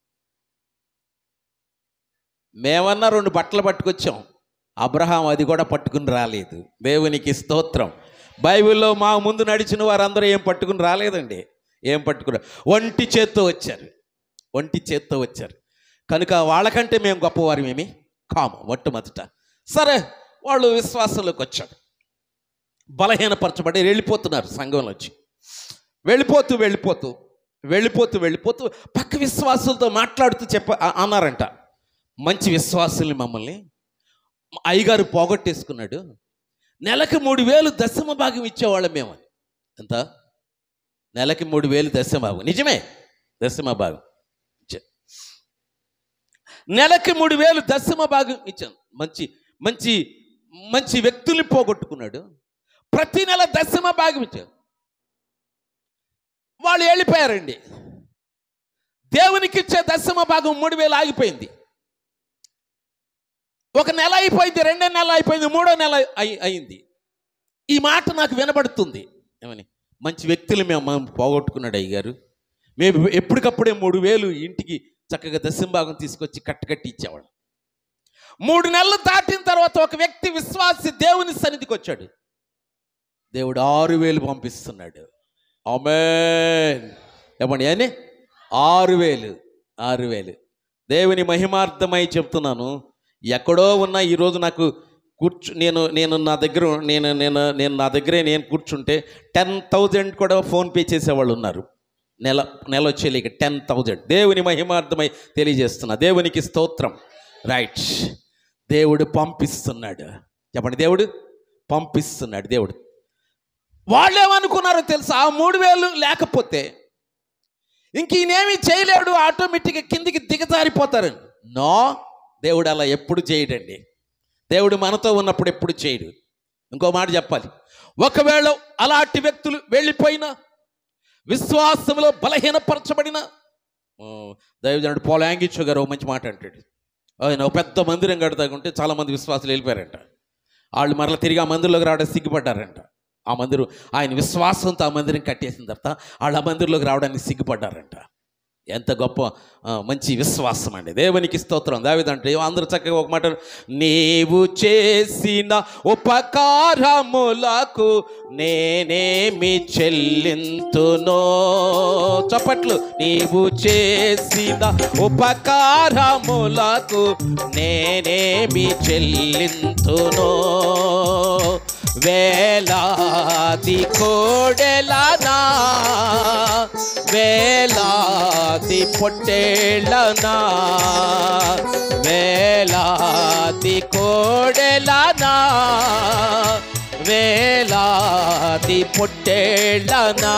మేమన్నా రెండు బట్టలు పట్టుకొచ్చాం అబ్రహాం అది కూడా పట్టుకుని రాలేదు దేవునికి స్తోత్రం బైబిల్లో మా ముందు నడిచిన వారందరూ ఏం పట్టుకుని రాలేదండి ఏం పట్టుకుని ఒంటి చేత్తో వచ్చారు ఒంటి చేత్తో వచ్చారు కనుక వాళ్ళకంటే మేము గొప్పవారమేమి కాము మొట్టమొదట సరే వాళ్ళు విశ్వాసంలోకి వచ్చారు బలహీనపరచబడి వెళ్ళిపోతున్నారు సంఘంలోంచి వెళ్ళిపోతూ వెళ్ళిపోతూ వెళ్ళిపోతూ వెళ్ళిపోతూ పక్క విశ్వాసులతో మాట్లాడుతూ చెప్ప అ- అన్నారంట మంచి విశ్వాసుల్ని మమ్మల్ని అయ్యగారు పోగొట్టేసుకున్నాడు నెలకి మూడు వేలు దశమ భాగం ఇచ్చేవాళ్ళం మేము అని. ఎంత నెలకి మూడు వేలు దశమ భాగం నిజమే దశమ భాగం ఇచ్చా నెలకి మూడు వేలు దశమ భాగం ఇచ్చాను మంచి మంచి మంచి వ్యక్తుల్ని పోగొట్టుకున్నాడు ప్రతి నెల దశమ భాగం ఇచ్చాను వాళ్ళు వెళ్ళిపోయారండి దేవునికి ఇచ్చే దశమ భాగం మూడు వేలు ఆగిపోయింది ఒక నెల అయిపోయింది రెండో నెల అయిపోయింది మూడో నెల అయి అయింది ఈ మాట నాకు వినబడుతుంది ఏమని మంచి వ్యక్తులు మేము మనం పోగొట్టుకున్నాడు అయ్యగారు మేము ఎప్పటికప్పుడే మూడు వేలు ఇంటికి చక్కగా దశంభాగం తీసుకొచ్చి కట్టకట్టి ఇచ్చేవాడు మూడు నెలలు దాటిన తర్వాత ఒక వ్యక్తి విశ్వాసి దేవుని సన్నిధికి వచ్చాడు దేవుడు ఆరు వేలు పంపిస్తున్నాడు ఆమెన్ ఏమండి అని ఆరు వేలు ఆరు వేలు దేవుని మహిమార్థమై చెప్తున్నాను ఎక్కడో ఉన్న ఈరోజు నాకు కూర్చు నేను నేను నా దగ్గర నేను నేను నేను నా దగ్గరే నేను కూర్చుంటే టెన్ థౌజండ్ కూడా ఫోన్పే చేసేవాళ్ళు ఉన్నారు నెల నెల వచ్చేలేక టెన్ థౌజండ్ దేవుని మహిమార్థమై తెలియజేస్తున్నా దేవునికి స్తోత్రం రైట్ దేవుడు పంపిస్తున్నాడు చెప్పండి దేవుడు పంపిస్తున్నాడు దేవుడు వాళ్ళు ఏమనుకున్నారో తెలుసా ఆ మూడు వేలు లేకపోతే ఇంక ఈయనేమి చేయలేడు ఆటోమేటిక్గా కిందికి దిగజారిపోతారు నో దేవుడు అలా ఎప్పుడు చేయడండి దేవుడు మనతో ఉన్నప్పుడు ఎప్పుడు చేయడు ఇంకో మాట చెప్పాలి ఒకవేళ అలాంటి వ్యక్తులు వెళ్ళిపోయినా విశ్వాసంలో బలహీనపరచబడిన ఓ, దైవజనుడు పోలాంగిచ్చో గారు ఒక మంచి మాట అంటాడు ఆయన ఒక పెద్ద మందిరం కడతాకుంటే చాలా మంది విశ్వాసులు వెళ్ళిపోయారంట వాళ్ళు మరలా తిరిగి ఆ మందిరంలోకి రావడం సిగ్గుపడ్డారంట ఆ మందిరం ఆయన విశ్వాసంతో ఆ మందిరం కట్టేసిన తర్వాత వాళ్ళు ఆ మందిరంలోకి రావడానికి సిగ్గుపడ్డారంట ఎంత గొప్ప ఆ, మంచి విశ్వాసం అండి దేవునికి స్తోత్రం దావిదంటే అందరూ చక్కగా ఒక మాట నీవు చేసిన ఉపకారములకు నేనేమి చెల్లింతునో చప్పట్లు నీవు చేసిన ఉపకారములకు నేనేమి చెల్లింతునో వేలాది కోడెలనా వేలాది పొట్టేళ్ళనా వేలాది కోడెలనా వేలాది పొట్టేళ్ళనా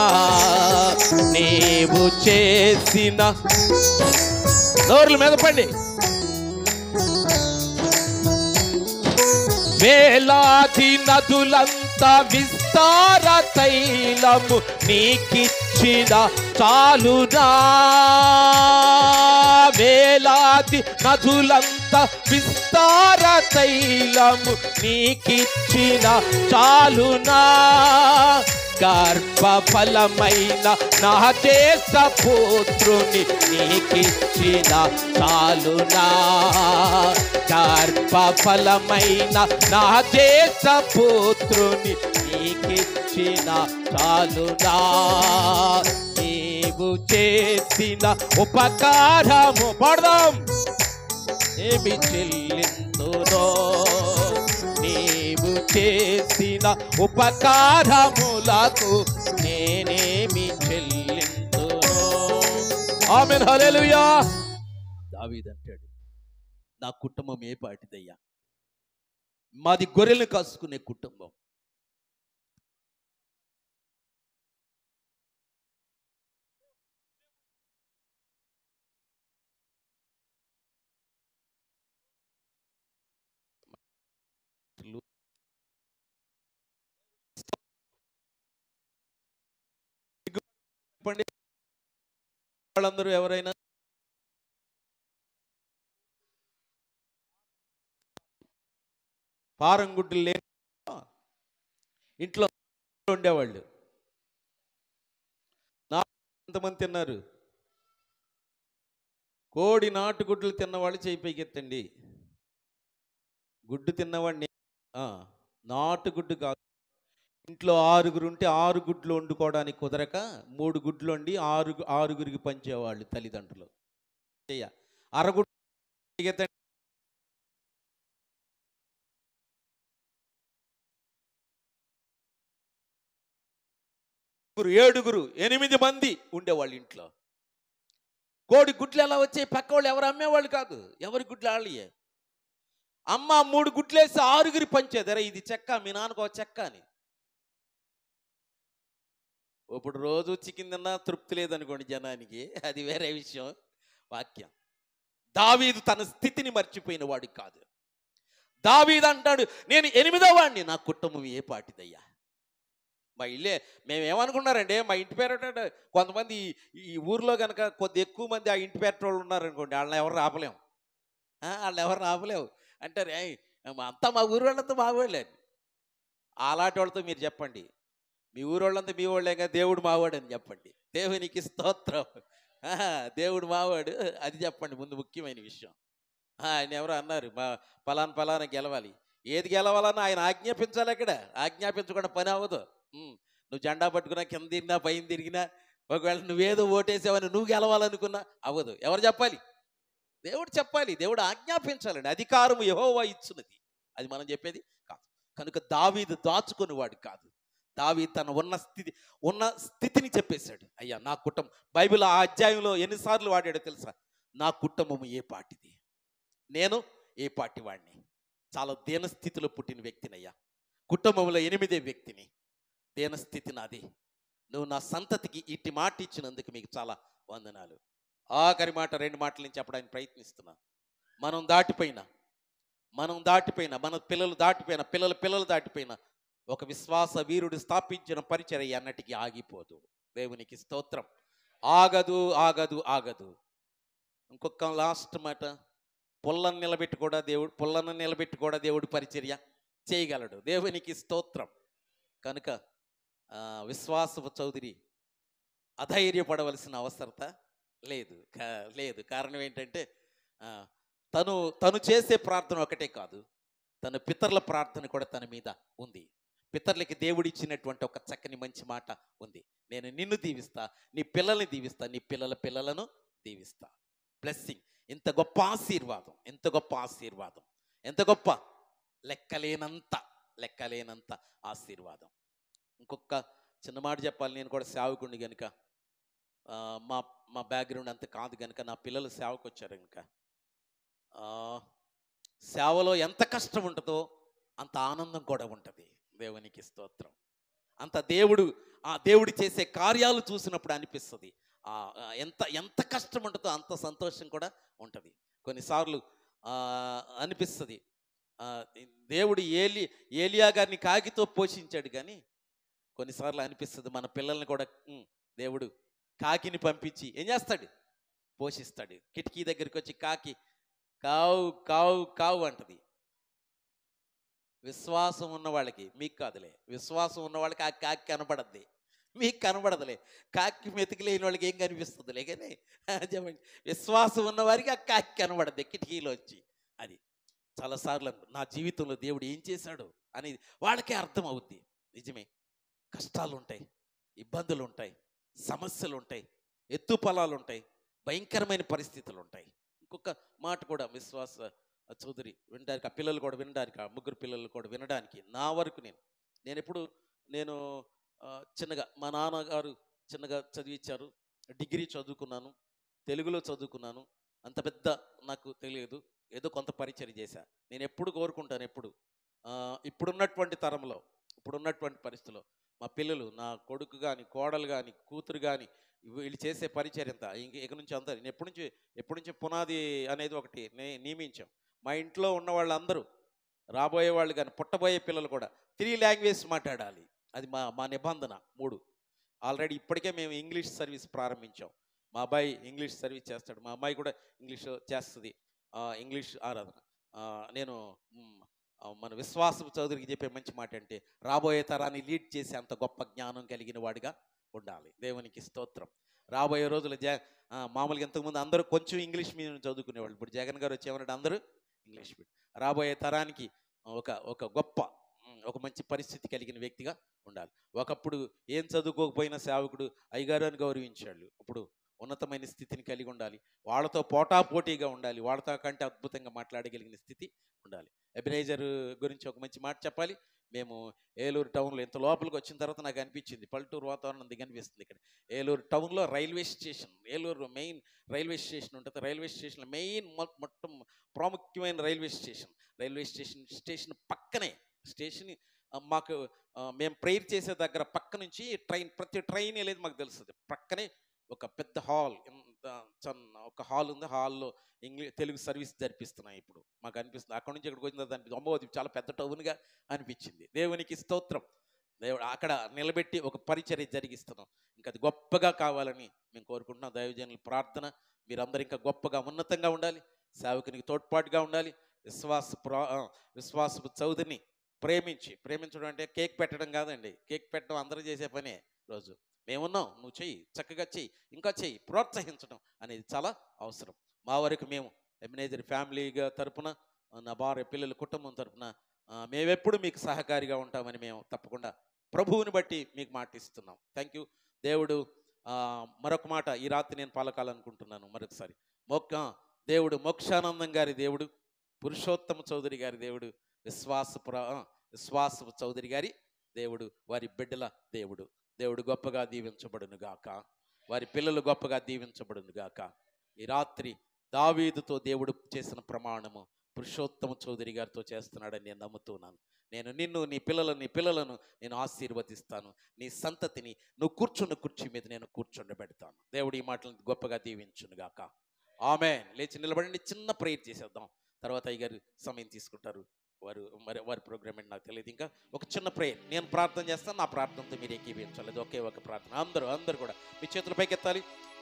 నీవు చేసిన నోరుల మీద పండి వేలాది నదులంతా విస్తరించిన విస్తార తైలము నీకిచ్చిన చాలునా వేలాది నదులంత విస్తార తైలము నీకిచ్చిన చాలునా గర్భ ఫలమైన నా దేశ పుత్రుని నీకిచ్చిన చాలునా గర్భ ఫలమైన నా దేశ పుత్రుని నీకిచ్చిన చాలునా నీవు చేసిన ఉపకారము పడదాం ఏమి చెల్లిందునో నీవు చేసిన ఉపకారములకు నేనేమి చెల్లిందునో ఆమెన్ హల్లెలూయా దావీదంటాడు నా కుటుంబం ఏ పాటిదయ్యా మాది గొర్రెలు కాసుకునే కుటుంబం చెప్పండి వాళ్ళందరూ ఎవరైనా ఫారం గుడ్లు లేని ఇంట్లో ఉండేవాళ్ళు నా ఎంతమంది తిన్నారు కోడి నాటుగుడ్లు తిన్నవాళ్ళు చేయి పైకెత్తండి గుడ్డు తిన్నవాడిని ఆ, నాటుగుడ్డు కాదు ఇంట్లో ఆరుగురు ఉంటే ఆరు గుడ్లు వండుకోవడానికి కుదరక మూడు గుడ్లు వండి ఆరు ఆరుగురికి పంచేవాళ్ళు తల్లిదండ్రులు చెయ్య అరగుడ్డు పైకెత్తండి. ఏడుగురు ఏడుగురు ఎనిమిది మంది ఉండేవాళ్ళు ఇంట్లో కోడి గుడ్లు ఎలా వచ్చాయి పక్క వాళ్ళు ఎవరు అమ్మేవాళ్ళు కాదు ఎవరి గుడ్లు వాళ్ళయే అమ్మ మూడు గుడ్లేసి ఆరుగురి పంచేదరా ఇది చెక్క మీ నాన్నకో చెక్క అని ఇప్పుడు రోజు చికెన్ తిన్నా తృప్తి లేదనుకోండి జనానికి అది వేరే విషయం వాక్యం దావీదు తన స్థితిని మర్చిపోయిన వాడు కాదు దావీదు అంటాడు నేను ఎనిమిదో వాడిని నా కుటుంబం ఏ పాటిదయ్యా మా ఇల్లే మేము ఏమనుకున్నారంటే మా ఇంటి పేరట కొంతమంది ఈ- ఈ ఊర్లో కనుక కొద్ది ఎక్కువ మంది ఆ ఇంటి పేరట వాళ్ళు ఉన్నారనుకోండి వాళ్ళని ఎవరు ఆపలేం ఆ, వాళ్ళని ఎవరు ఆపలేవు అంటారు "ఏయ్, మా అంతా మా ఊరు వాళ్ళంతా మా వాళ్ళే అలాంటి వాళ్ళతో మీరు చెప్పండి మీ ఊరు వాళ్ళంతా మీ వాళ్ళేగా దేవుడు మావాడు అని చెప్పండి దేవునికి స్తోత్రం ఆ, దేవుడు మావాడు అది చెప్పండి ముందు ముఖ్యమైన విషయం ఆ, ఆయన ఎవరో అన్నారు మా పలానా పలానా గెలవాలి ఏది గెలవాలన్నా ఆయన ఆజ్ఞాపించాలి అక్కడ ఆజ్ఞాపించకుండా పని అవ్వదు ఉమ్, నువ్వు జెండా పట్టుకున్నా కింద తిరిగినా పైన తిరిగినా ఒకవేళ నువ్వేదో ఓటేసావని నువ్వు గెలవాలనుకున్నా అవ్వదు ఎవరు చెప్పాలి దేవుడు చెప్పాలి దేవుడు ఆజ్ఞాపించాలండి అధికారం యెహోవా ఇచ్చున్నది అది మనం చెప్పేది కాదు కనుక దావీదు దాచుకుని వాడు కాదు దావీ తన ఉన్న స్థితి ఉన్న స్థితిని చెప్పేశాడు అయ్యా నా కుటుంబం బైబిల్ ఆ అధ్యాయంలో ఎన్నిసార్లు వాడాడో తెలుసా నా కుటుంబము ఏ పాటిది నేను ఏ పాటి వాడిని చాలా దీన స్థితిలో పుట్టిన వ్యక్తినయ్యా కుటుంబంలో ఎనిమిదే వ్యక్తిని దీన స్థితి నాది నువ్వు నా సంతతికి ఇట్టి మాట ఇచ్చినందుకు మీకు చాలా వందనాలు ఆఖరి మాట రెండు మాటలు నేను చెప్పడానికి ప్రయత్నిస్తున్నా మనం దాటిపోయినా మనం దాటిపోయినా మన పిల్లలు దాటిపోయినా పిల్లల పిల్లలు దాటిపోయినా ఒక విశ్వాస వీరుడు స్థాపించిన పరిచర్య అన్నటికీ ఆగిపోదు దేవునికి స్తోత్రం ఆగదు ఆగదు ఆగదు ఇంకొక లాస్ట్ మాట పుల్లను నిలబెట్టి కూడా దేవుడు పుల్లను నిలబెట్టి కూడా దేవుడు పరిచర్య చేయగలడు దేవునికి స్తోత్రం కనుక ఆ, విశ్వాసపు చౌదరి అధైర్యపడవలసిన అవసరత లేదు కా- లేదు కారణం ఏంటంటే ఆ, తను తను చేసే ప్రార్థన ఒకటే కాదు తన పితరుల ప్రార్థన కూడా తన మీద ఉంది పితరులకి దేవుడిచ్చినటువంటి ఒక చక్కని మంచి మాట ఉంది నేను నిన్ను దీవిస్తా నీ పిల్లల్ని దీవిస్తా నీ పిల్లల పిల్లలను దీవిస్తా బ్లెస్సింగ్ ఇంత గొప్ప ఆశీర్వాదం ఎంత గొప్ప ఆశీర్వాదం ఎంత గొప్ప లెక్కలేనంత లెక్కలేనంత ఆశీర్వాదం ఇంకొక చిన్న మాట చెప్పాలి నేను కూడా సేవకుడిని కనుక ఆ, మా మా బ్యాక్గ్రౌండ్ అంత కాదు కనుక నా పిల్లలు సేవకు వచ్చారు కనుక ఆ, సేవలో ఎంత కష్టం ఉంటుందో అంత ఆనందం కూడా ఉంటుంది దేవునికి స్తోత్రం అంత దేవుడు ఆ దేవుడు చేసే కార్యాలు చూసినప్పుడు అనిపిస్తుంది ఆ, ఆ, ఎంత ఎంత కష్టం ఉంటుందో అంత సంతోషం కూడా ఉంటుంది కొన్నిసార్లు ఆ, అనిపిస్తుంది ఆ, దేవుడు ఏలి ఏలియా గారిని కాగితో పోషించాడు కానీ కొన్నిసార్లు అనిపిస్తుంది మన పిల్లల్ని కూడా "ఉమ్, దేవుడు కాకిని పంపించి ఏం చేస్తాడు పోషిస్తాడు కిటికీ దగ్గరికి వచ్చి కాకి కావు కావు కావు అంటది విశ్వాసం ఉన్న వాళ్ళకి మీకు కాదులే విశ్వాసం ఉన్న వాళ్ళకి ఆ కాకి కనబడద్ది మీకు కనబడదులే కాకి మెతికి లేని వాళ్ళకి ఏం కనిపిస్తుందిలే కానీ చెప్పండి విశ్వాసం ఉన్న వారికి ఆ కాకి కనబడద్ది కిటికీలో వచ్చి అది చాలాసార్లు అంటారు, నా జీవితంలో దేవుడు ఏం చేశాడు అనేది వాళ్ళకే అర్థం అవుద్ది నిజమే కష్టాలు ఉంటాయి ఇబ్బందులు ఉంటాయి సమస్యలు ఉంటాయి ఎత్తు పొలాలు ఉంటాయి భయంకరమైన పరిస్థితులు ఉంటాయి ఇంకొక మాట కూడా విశ్వాస చౌదరి వినడానికి ఆ పిల్లలు కూడా వినడానికి ఆ ముగ్గురు పిల్లలు కూడా వినడానికి నా వరకు నేను నేను ఎప్పుడు నేను ఆ, చిన్నగా మా నాన్నగారు చిన్నగా చదివించారు డిగ్రీ చదువుకున్నాను తెలుగులో చదువుకున్నాను అంత పెద్ద నాకు తెలియదు ఏదో కొంత పరిచయం చేశా నేను ఎప్పుడు కోరుకుంటాను ఎప్పుడు ఆ, ఇప్పుడున్నటువంటి తరంలో ఇప్పుడున్నటువంటి పరిస్థితిలో మా పిల్లలు నా కొడుకు కానీ కోడలు కానీ కూతురు కానీ వీళ్ళు చేసే పరిచయం ఎంత ఇంక ఇక నుంచి అంతా నేను ఎప్పటి నుంచి ఎప్పటి నుంచి పునాది అనేది ఒకటి నే నియమించాం మా ఇంట్లో ఉన్న వాళ్ళందరూ రాబోయే వాళ్ళు కానీ పుట్టబోయే పిల్లలు కూడా త్రీ లాంగ్వేజ్ మాట్లాడాలి అది మా మా నిబంధన మూడు ఆల్రెడీ ఇప్పటికే మేము ఇంగ్లీష్ సర్వీస్ ప్రారంభించాం మా అబ్బాయి ఇంగ్లీష్ సర్వీస్ చేస్తాడు మా అమ్మాయి కూడా ఇంగ్లీష్ చేస్తుంది ఆ, ఇంగ్లీష్ ఆరాధన ఆ, నేను మ్, ఆ, మన విశ్వాసపు చౌదరికి చెప్పే మంచి మాట అంటే రాబోయే తరాన్ని లీడ్ చేసే అంత గొప్ప జ్ఞానం కలిగిన వాడిగా ఉండాలి దేవునికి స్తోత్రం రాబోయే రోజులు జ ఆ, మామూలుగా ఇంతకుముందు అందరూ కొంచెం ఇంగ్లీష్ మీడియం చదువుకునేవాళ్ళు ఇప్పుడు జగన్ గారు వచ్చేమన్నాడు అందరూ ఇంగ్లీష్ మీడియం రాబోయే తరానికి ఒక ఒక గొప్ప ఉమ్, ఒక మంచి పరిస్థితి కలిగిన వ్యక్తిగా ఉండాలి ఒకప్పుడు ఏం చదువుకోకపోయినా సేవకుడు అయ్యగారు అని గౌరవించాడు ఇప్పుడు ఉన్నతమైన స్థితిని కలిగి ఉండాలి వాళ్ళతో పోటాపోటీగా ఉండాలి వాళ్ళతో కంటే అద్భుతంగా మాట్లాడగలిగిన స్థితి ఉండాలి ఎబినైజర్ గురించి ఒక మంచి మాట చెప్పాలి మేము ఏలూరు టౌన్లో ఇంత లోపలికి వచ్చిన తర్వాత నాకు అనిపించింది పల్లెటూరు వాతావరణం దిగ అనిపిస్తుంది ఇక్కడ ఏలూరు టౌన్లో railway station Eluru main railway station ఉంటుంది రైల్వే స్టేషన్లో మెయిన్ మొత్తం ప్రాముఖ్యమైన railway station railway station station పక్కనే స్టేషన్ ఆ, మాకు ఆ, మేము ప్రేయర్ చేసే దగ్గర పక్క నుంచి ట్రైన్ ప్రతి ట్రైన్ వెళ్ళేది మాకు తెలుస్తుంది పక్కనే ఒక పెద్ద హాల్ ఇంత చన్న ఒక హాల్ ఉంది హాల్లో ఇంగ్లీష్ తెలుగు సర్వీస్ జరిపిస్తున్నాయి ఇప్పుడు మాకు అనిపిస్తుంది అక్కడ నుంచి ఇక్కడికి వచ్చిన తర్వాత అనిపిస్తుంది అమ్మో అది చాలా పెద్ద టౌన్గా అనిపించింది దేవునికి స్తోత్రం దేవుడు అక్కడ నిలబెట్టి ఒక పరిచర్య జరిగిస్తున్నాం ఇంకా అది గొప్పగా కావాలని మేము కోరుకుంటున్నాం దైవజనుల ప్రార్థన మీరందరూ ఇంకా గొప్పగా ఉన్నతంగా ఉండాలి సేవకునికి తోడ్పాటుగా ఉండాలి విశ్వాస ప్రా ఆ, విశ్వాసపు చౌదరిని ప్రేమించి ప్రేమించడం అంటే కేక్ పెట్టడం కాదండి కేక్ పెట్టడం అందరూ చేసే పనే రోజు మేమున్నాం నువ్వు చెయ్యి చక్కగా చెయ్యి ఇంకా చెయ్యి ప్రోత్సహించడం అనేది చాలా అవసరం మా వరకు మేము ఎమినేజర్ ఫ్యామిలీగా తరపున ఆ, నా భార్య పిల్లల కుటుంబం తరపున ఆ, మేమెప్పుడు మీకు సహకారిగా ఉంటామని మేము తప్పకుండా ప్రభువుని బట్టి మీకు మాటిస్తున్నాం థ్యాంక్ యూ దేవుడు ఆ, మరొక మాట ఈ రాత్రి నేను పలకాలనుకుంటున్నాను మరొకసారి మొక్క దేవుడు మోక్షానందం గారి దేవుడు పురుషోత్తమ చౌదరి గారి దేవుడు విశ్వాస విశ్వాస చౌదరి గారి దేవుడు వారి బిడ్డల దేవుడు దేవుడు గొప్పగా దీవించబడును గాక వారి పిల్లలు గొప్పగా దీవించబడును గాక ఈ రాత్రి దావీదుతో దేవుడు చేసిన ప్రమాణము పురుషోత్తమ చౌదరి గారితో చేస్తున్నాడని నేను నమ్ముతున్నాను నేను నిన్ను నీ పిల్లలను నీ పిల్లలను నేను ఆశీర్వదిస్తాను నీ సంతతిని నువ్వు కూర్చున్న కుర్చీ మీద నేను కూర్చుండబెడతాను దేవుడు ఈ మాటలను గొప్పగా దీవించును గాక ఆమె లేచి నిలబడండి చిన్న ప్రేయర్ చేసేద్దాం తర్వాత అయ్యగారు సమయం తీసుకుంటారు వారు మరి వారి ప్రోగ్రామ్ ఏంటి నాకు తెలియదు ఇంకా ఒక చిన్న ప్రేయర్ నేను ప్రార్థన చేస్తాను నా ప్రార్థనతో మీరు ఏకీభవించాలి అది ఒకే ఒక ప్రార్థన అందరూ అందరూ కూడా మీ చేతుల పైకి ఎత్తాలి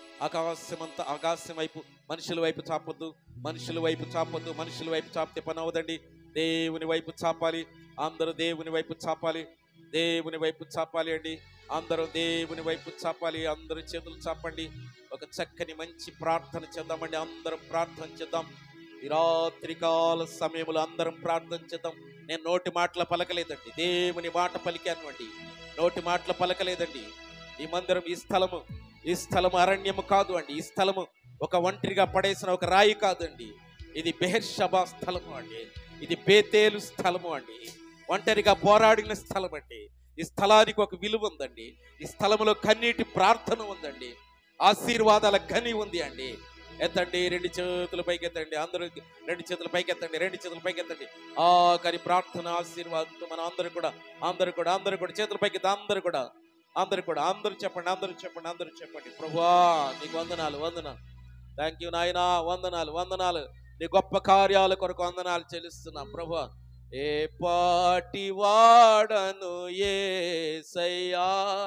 ఆకాశం అంతా ఆకాశం వైపు మనుషుల వైపు చాపొద్దు మనుషుల వైపు చాపొద్దు మనుషుల వైపు చాపితే పని అవదండి దేవుని వైపు చాపాలి అందరూ దేవుని వైపు చాపాలి దేవుని వైపు చాపాలి అండి అందరూ దేవుని వైపు చాపాలి అందరూ చేతులు చాపండి ఒక చక్కని మంచి ప్రార్థన చేద్దామండి అందరం ప్రార్థన చేద్దాం ఈ రాత్రి కాల సమయంలో అందరం ప్రార్థన చేద్దాం నేను నోటి మాటల పలకలేదండి దేవుని మాట పలికాను అండి నోటి మాటల పలకలేదండి ఈ మందిరం ఈ స్థలము ఈ స్థలము అరణ్యము కాదు అండి ఈ స్థలము ఒక ఒంటరిగా పడేసిన ఒక రాయి కాదండి ఇది బెహర్షబా స్థలము అండి ఇది బేతేలు స్థలము అండి ఒంటరిగా పోరాడిన స్థలం అండి ఈ స్థలానికి ఒక విలువ ఉందండి ఈ స్థలములో కన్నీటి ప్రార్థన ఉందండి ఆశీర్వాదాల గని ఉంది అండి ఎత్తండి రెండు చేతుల పైకి ఎత్తండి అందరూ రెండు చేతుల పైకి ఎత్తండి రెండు చేతుల పైకి ఎత్తండి ఆఖరి ప్రార్థన ఆశీర్వాదంతో మన అందరూ కూడా అందరూ కూడా అందరూ కూడా చేతుల పైకి ఎత్తి అందరూ కూడా అందరూ కూడా అందరూ చెప్పండి అందరూ చెప్పండి అందరూ చెప్పండి ప్రభువా నీకు వందనాలు వందనాలు థ్యాంక్ యూ నాయనా వందనాలు వందనాలు నీ గొప్ప కార్యాల కొరకు వందనాలు చెల్లిస్తున్నా ప్రభు ఏ పాటి వాడను ఏసయ్యా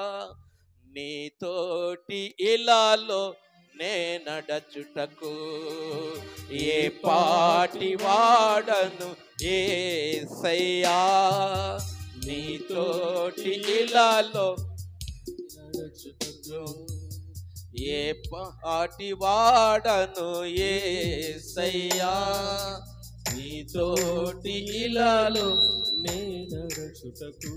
నీతోటి ఇలాలో నే నడచుటకు ఏ పాటి వాడను ఏసయ్యా నీతోటి ఇలాలో నడచుటకు ఏ పాటి వాడను ఏసయ్యా నీతోటి ఇలాలో నే నడుచుటకు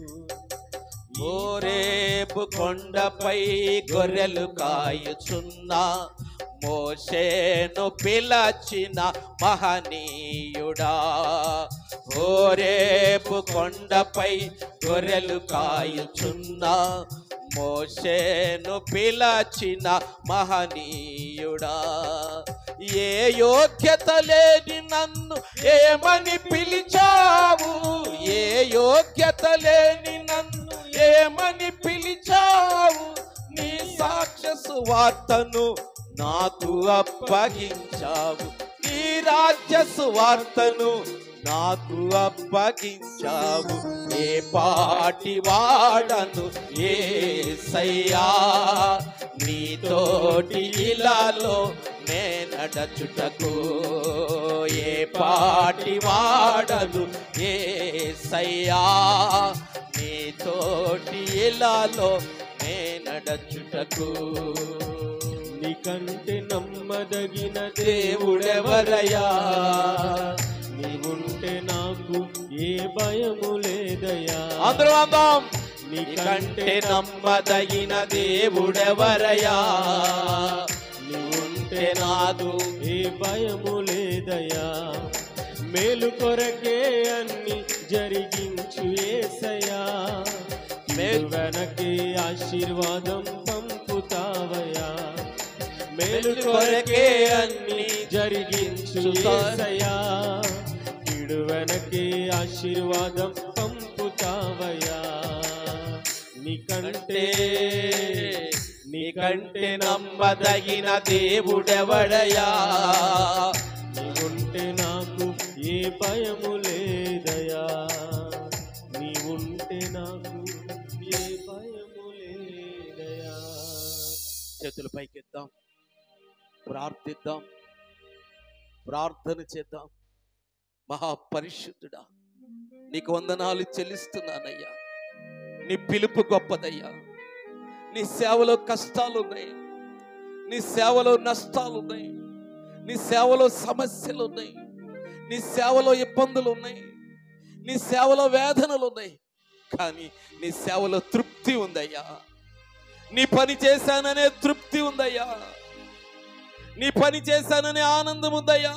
ఓరేపు కొండపై గొర్రెలు కాయుచున్నా మోషేను పిలచిన మహనీయుడా ఓరేపు కొండపై గొర్రెలు కాయుచున్నా మోషేను పిలచిన మహనీయుడా ఏ యోగ్యత లేని నన్ను ఏమని పిలిచావు ఏ యోగ్యత లేని నన్ను ఏమని పిలిచావు నీ సాక్షసు వార్తను నాకు అప్పగించావు నీ రాజ్యసు వార్తను నాకు అప్పగించావు ఏ పాటి వాడను ఏ సయ్యా నీతోటి ఇలాలో నే నడచుటకు ఏ పాటి వాడను ఏ సయ్యా నీతోటి ఇలాలో నే నడచుటకు నీకంటే నమ్మదగిన దేవుడెవరయ్యా నీవుంటే నాకు ఏ భయము లేదయ్యా అందరూ అందాం నీకంటే నీకంటే నమ్మదగిన దేవుడెవరయ్యా నీవుంటే నీవుంటే నాదు ఏ భయము లేదయ్యా మేలు కొరకే అన్ని జరిగించు ఏసయ్యా మేలు వెనకే ఆశీర్వాదం పంపుతావయ్యా మేలు కొరకే అన్ని జరిగించు ఏసయ్యా కీడు వెనకే ఆశీర్వాదం పంపుతావయ్యా నీకంటే నీకంటే నమ్మదగిన దేవుడెవడయా నీవుంటే నాకు ఏ భయము లేదయా నీవుంటే నాకు ఏ భయము లేదయా చేతుల పైకెత్తాం ప్రార్థిద్దాం ప్రార్థన చేద్దాం మహాపరిశుద్ధుడా నీకు వందనాలు చెల్లిస్తున్నానయ్యా నీ పిలుపు గొప్పదయ్యా నీ సేవలో కష్టాలు ఉన్నాయి నీ సేవలో నష్టాలు ఉన్నాయి నీ సేవలో సమస్యలు ఉన్నాయి నీ సేవలో ఇబ్బందులు ఉన్నాయి నీ సేవలో వేదనలు ఉన్నాయి కానీ నీ సేవలో తృప్తి ఉందయ్యా నీ పని చేశాననే తృప్తి ఉందయ్యా నీ పని చేశాననే ఆనందం ఉందయ్యా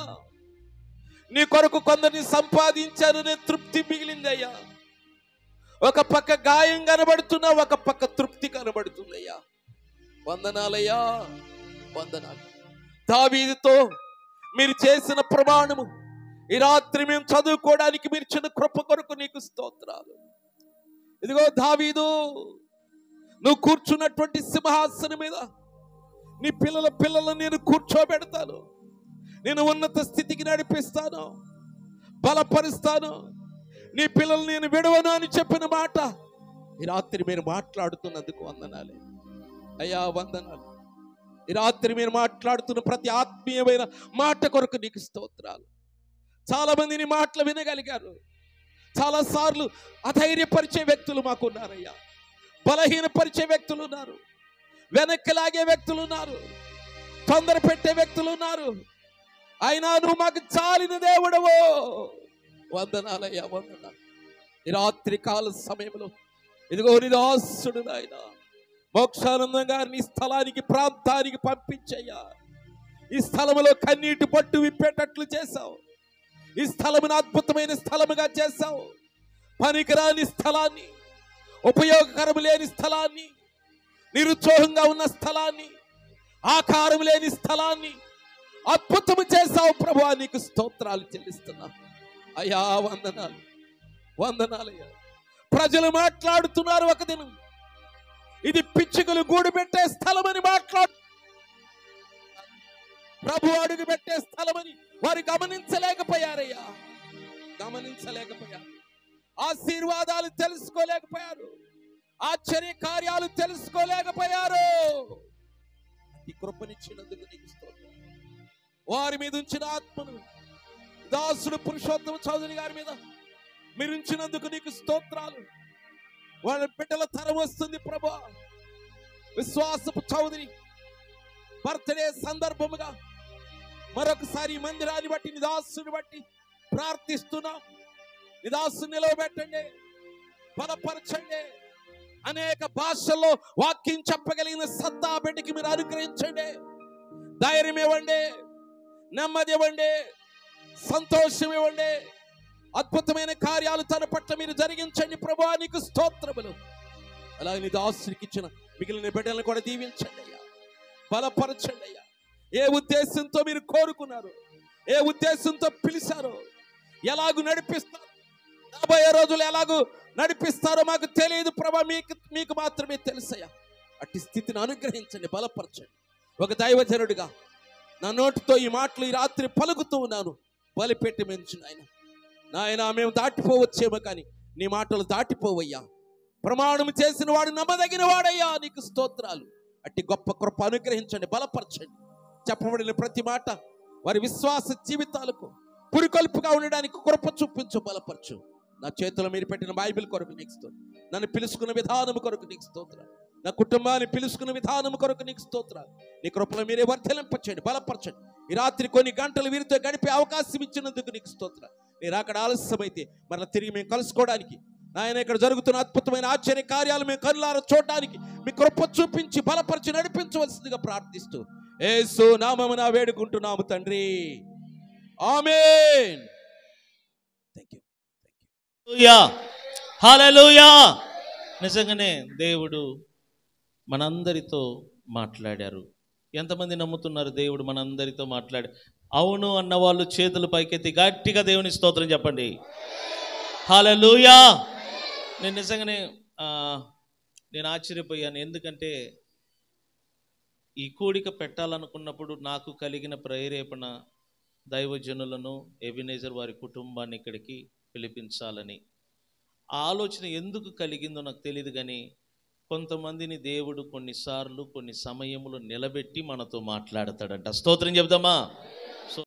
నీ కొరకు కొందరిని సంపాదించాననే తృప్తి మిగిలిందయ్యా ఒక పక్క గాయం కనబడుతున్నా ఒక పక్క తృప్తి కనబడుతుందయ్యా వందనాలయ్యా వందనాలు దావీదుతో మీరు చేసిన ప్రమాణము ఈ రాత్రి మేము చదువుకోవడానికి మీరు చిన్న కృప కొరకు నీకు స్తోత్రాలు ఇదిగో దావీదు నువ్వు కూర్చున్నటువంటి సింహాసనం మీద నీ పిల్లల పిల్లలను నేను కూర్చోబెడతాను నేను ఉన్నత స్థితికి నడిపిస్తాను బలపరుస్తాను నీ పిల్లలు నేను విడవను అని చెప్పిన మాట ఈ రాత్రి మీరు మాట్లాడుతున్నందుకు వందనాలే అయ్యా వందనాలు ఈ రాత్రి మీరు మాట్లాడుతున్న ప్రతి ఆత్మీయమైన మాట కొరకు నీకు స్తోత్రాలు చాలా మంది నీ మాటలు వినగలిగారు చాలా సార్లు అధైర్యపరిచే వ్యక్తులు మాకు ఉన్నారయ్యా బలహీనపరిచే వ్యక్తులు ఉన్నారు వెనక్కి లాగే వ్యక్తులు ఉన్నారు తొందర పెట్టే వ్యక్తులు ఉన్నారు అయినా నువ్వు మాకు చాలిన దేవుడవో వందనాలయ్యా వందనాలు ఈ రాత్రి కాల సమయంలో ఇదిగో నిదాసుడు నాయన మోక్షానందం గారిని ఈ స్థలానికి ప్రాంతానికి పంపించయ్యా ఈ స్థలములో కన్నీటి పట్టు విప్పేటట్లు చేశావు ఈ స్థలమును అద్భుతమైన స్థలముగా చేశావు పనికిరాని స్థలాన్ని ఉపయోగకరం లేని స్థలాన్ని నిరుత్సాహంగా ఉన్న స్థలాన్ని ఆకారం లేని స్థలాన్ని అద్భుతము చేశావు ప్రభు నీకు స్తోత్రాలు చెల్లిస్తున్నా అయ్యా వందనాలు వందనాలయ్యా ప్రజలు మాట్లాడుతున్నారు ఒక దినం ఇది పిచ్చుకలు గూడు పెట్టే స్థలమని మాట్లాడు ప్రభు అడుగు పెట్టే స్థలమని వారు గమనించలేకపోయారయ్యా గమనించలేకపోయారు ఆశీర్వాదాలు తెలుసుకోలేకపోయారు ఆశ్చర్య కార్యాలు తెలుసుకోలేకపోయారు ఈ కృపనిచ్చినందుకు నీకు స్తోత్రం వారి మీద ఉంచిన ఆత్మను దాసుడు పురుషోత్తమ చౌదరి గారి మీద మీరు ఉంచినందుకు నీకు స్తోత్రాలు వాళ్ళ బిడ్డల తరం వస్తుంది ప్రభా విశ్వాసపు చౌదరి బర్త్డే సందర్భముగా మరొకసారి ఈ మందిరాన్ని బట్టి నిదాసుని బట్టి ప్రార్థిస్తున్నాం నిదాసు నిలవబెట్టండి బలపరచండి అనేక భాషల్లో వాక్యం చెప్పగలిగిన సత్తా బిడ్డకి మీరు అనుగ్రహించండి ధైర్యం ఇవ్వండి నెమ్మది ఇవ్వండి సంతోషం ఇవ్వండి అద్భుతమైన కార్యాలు తన పట్ల మీరు జరిగించండి ప్రభా నీకు స్తోత్రములు అలాగే నీ దాసునికి ఇచ్చిన మిగిలిన బిడ్డలను కూడా దీవించండి అయ్యా బలపరచండి అయ్యా ఏ ఉద్దేశంతో మీరు కోరుకున్నారు ఏ ఉద్దేశంతో పిలిచారో ఎలాగూ నడిపిస్తారు రాబోయే రోజులు ఎలాగూ నడిపిస్తారో మాకు తెలియదు ప్రభా మీకు మీకు మాత్రమే తెలుసయ్యా అట్టి స్థితిని అనుగ్రహించండి బలపరచండి ఒక దైవజనుడిగా నా నోటితో ఈ మాటలు ఈ రాత్రి పలుకుతూ ఉన్నాను బలిపెట్టి మెంచిన ఆయన నాయన మేము దాటిపోవచ్చేమో కానీ నీ మాటలు దాటిపోవయ్యా ప్రమాణం చేసిన వాడు నమ్మదగిన వాడయ్యా నీకు స్తోత్రాలు అట్టి గొప్ప కృప అనుగ్రహించండి బలపరచండి చెప్పబడిన ప్రతి మాట వారి విశ్వాస జీవితాలకు పురికొల్పుగా ఉండడానికి కృప చూపించు బలపరచు నా చేతిలో మీరు పెట్టిన బైబిల్ కొరకు నీకు స్తోత్రం నన్ను పిలుచుకున్న విధానం కొరకు నీకు స్తోత్రం నా కుటుంబాన్ని పిలుచుకున్న విధానం కొరకు నీకు స్తోత్రం నీ కృపలో మీరే వర్ధలింపచేయండి బలపరచండి ఈ రాత్రి కొన్ని గంటలు వీరితో గడిపే అవకాశం ఇచ్చినందుకు నీకు స్తోత్రం మీరు అక్కడ ఆలస్యమైతే మరలా తిరిగి మేము కలుసుకోవడానికి నాయన ఇక్కడ జరుగుతున్న అద్భుతమైన ఆశ్చర్య కార్యాలు మేము కనులార చూడడానికి మీ కృప చూపించి బలపరిచి నడిపించవలసిందిగా ప్రార్థిస్తూ ఏసు నామమున వేడుకుంటున్నాము తండ్రి ఆమేన్ థ్యాంక్ యూ హల్లెలూయా హల్లెలూయా నిజంగానే దేవుడు మనందరితో మాట్లాడారు ఎంతమంది నమ్ముతున్నారు దేవుడు మనందరితో మాట్లాడి అవును అన్న వాళ్ళు చేతులు పైకెత్తి గట్టిగా దేవుని స్తోత్రం చెప్పండి హల్లెలూయా నేను నిజంగానే ఆ, నేను ఆశ్చర్యపోయాను ఎందుకంటే ఈ కూడిక పెట్టాలనుకున్నప్పుడు నాకు కలిగిన ప్రేరేపణ దైవజనులను ఎబినేజర్ వారి కుటుంబాన్ని ఇక్కడికి పిలిపించాలని ఆ ఆలోచన ఎందుకు కలిగిందో నాకు తెలియదు కానీ కొంతమందిని దేవుడు కొన్నిసార్లు కొన్ని సమయములు నిలబెట్టి మనతో మాట్లాడతాడంట స్తోత్రం చెప్దామా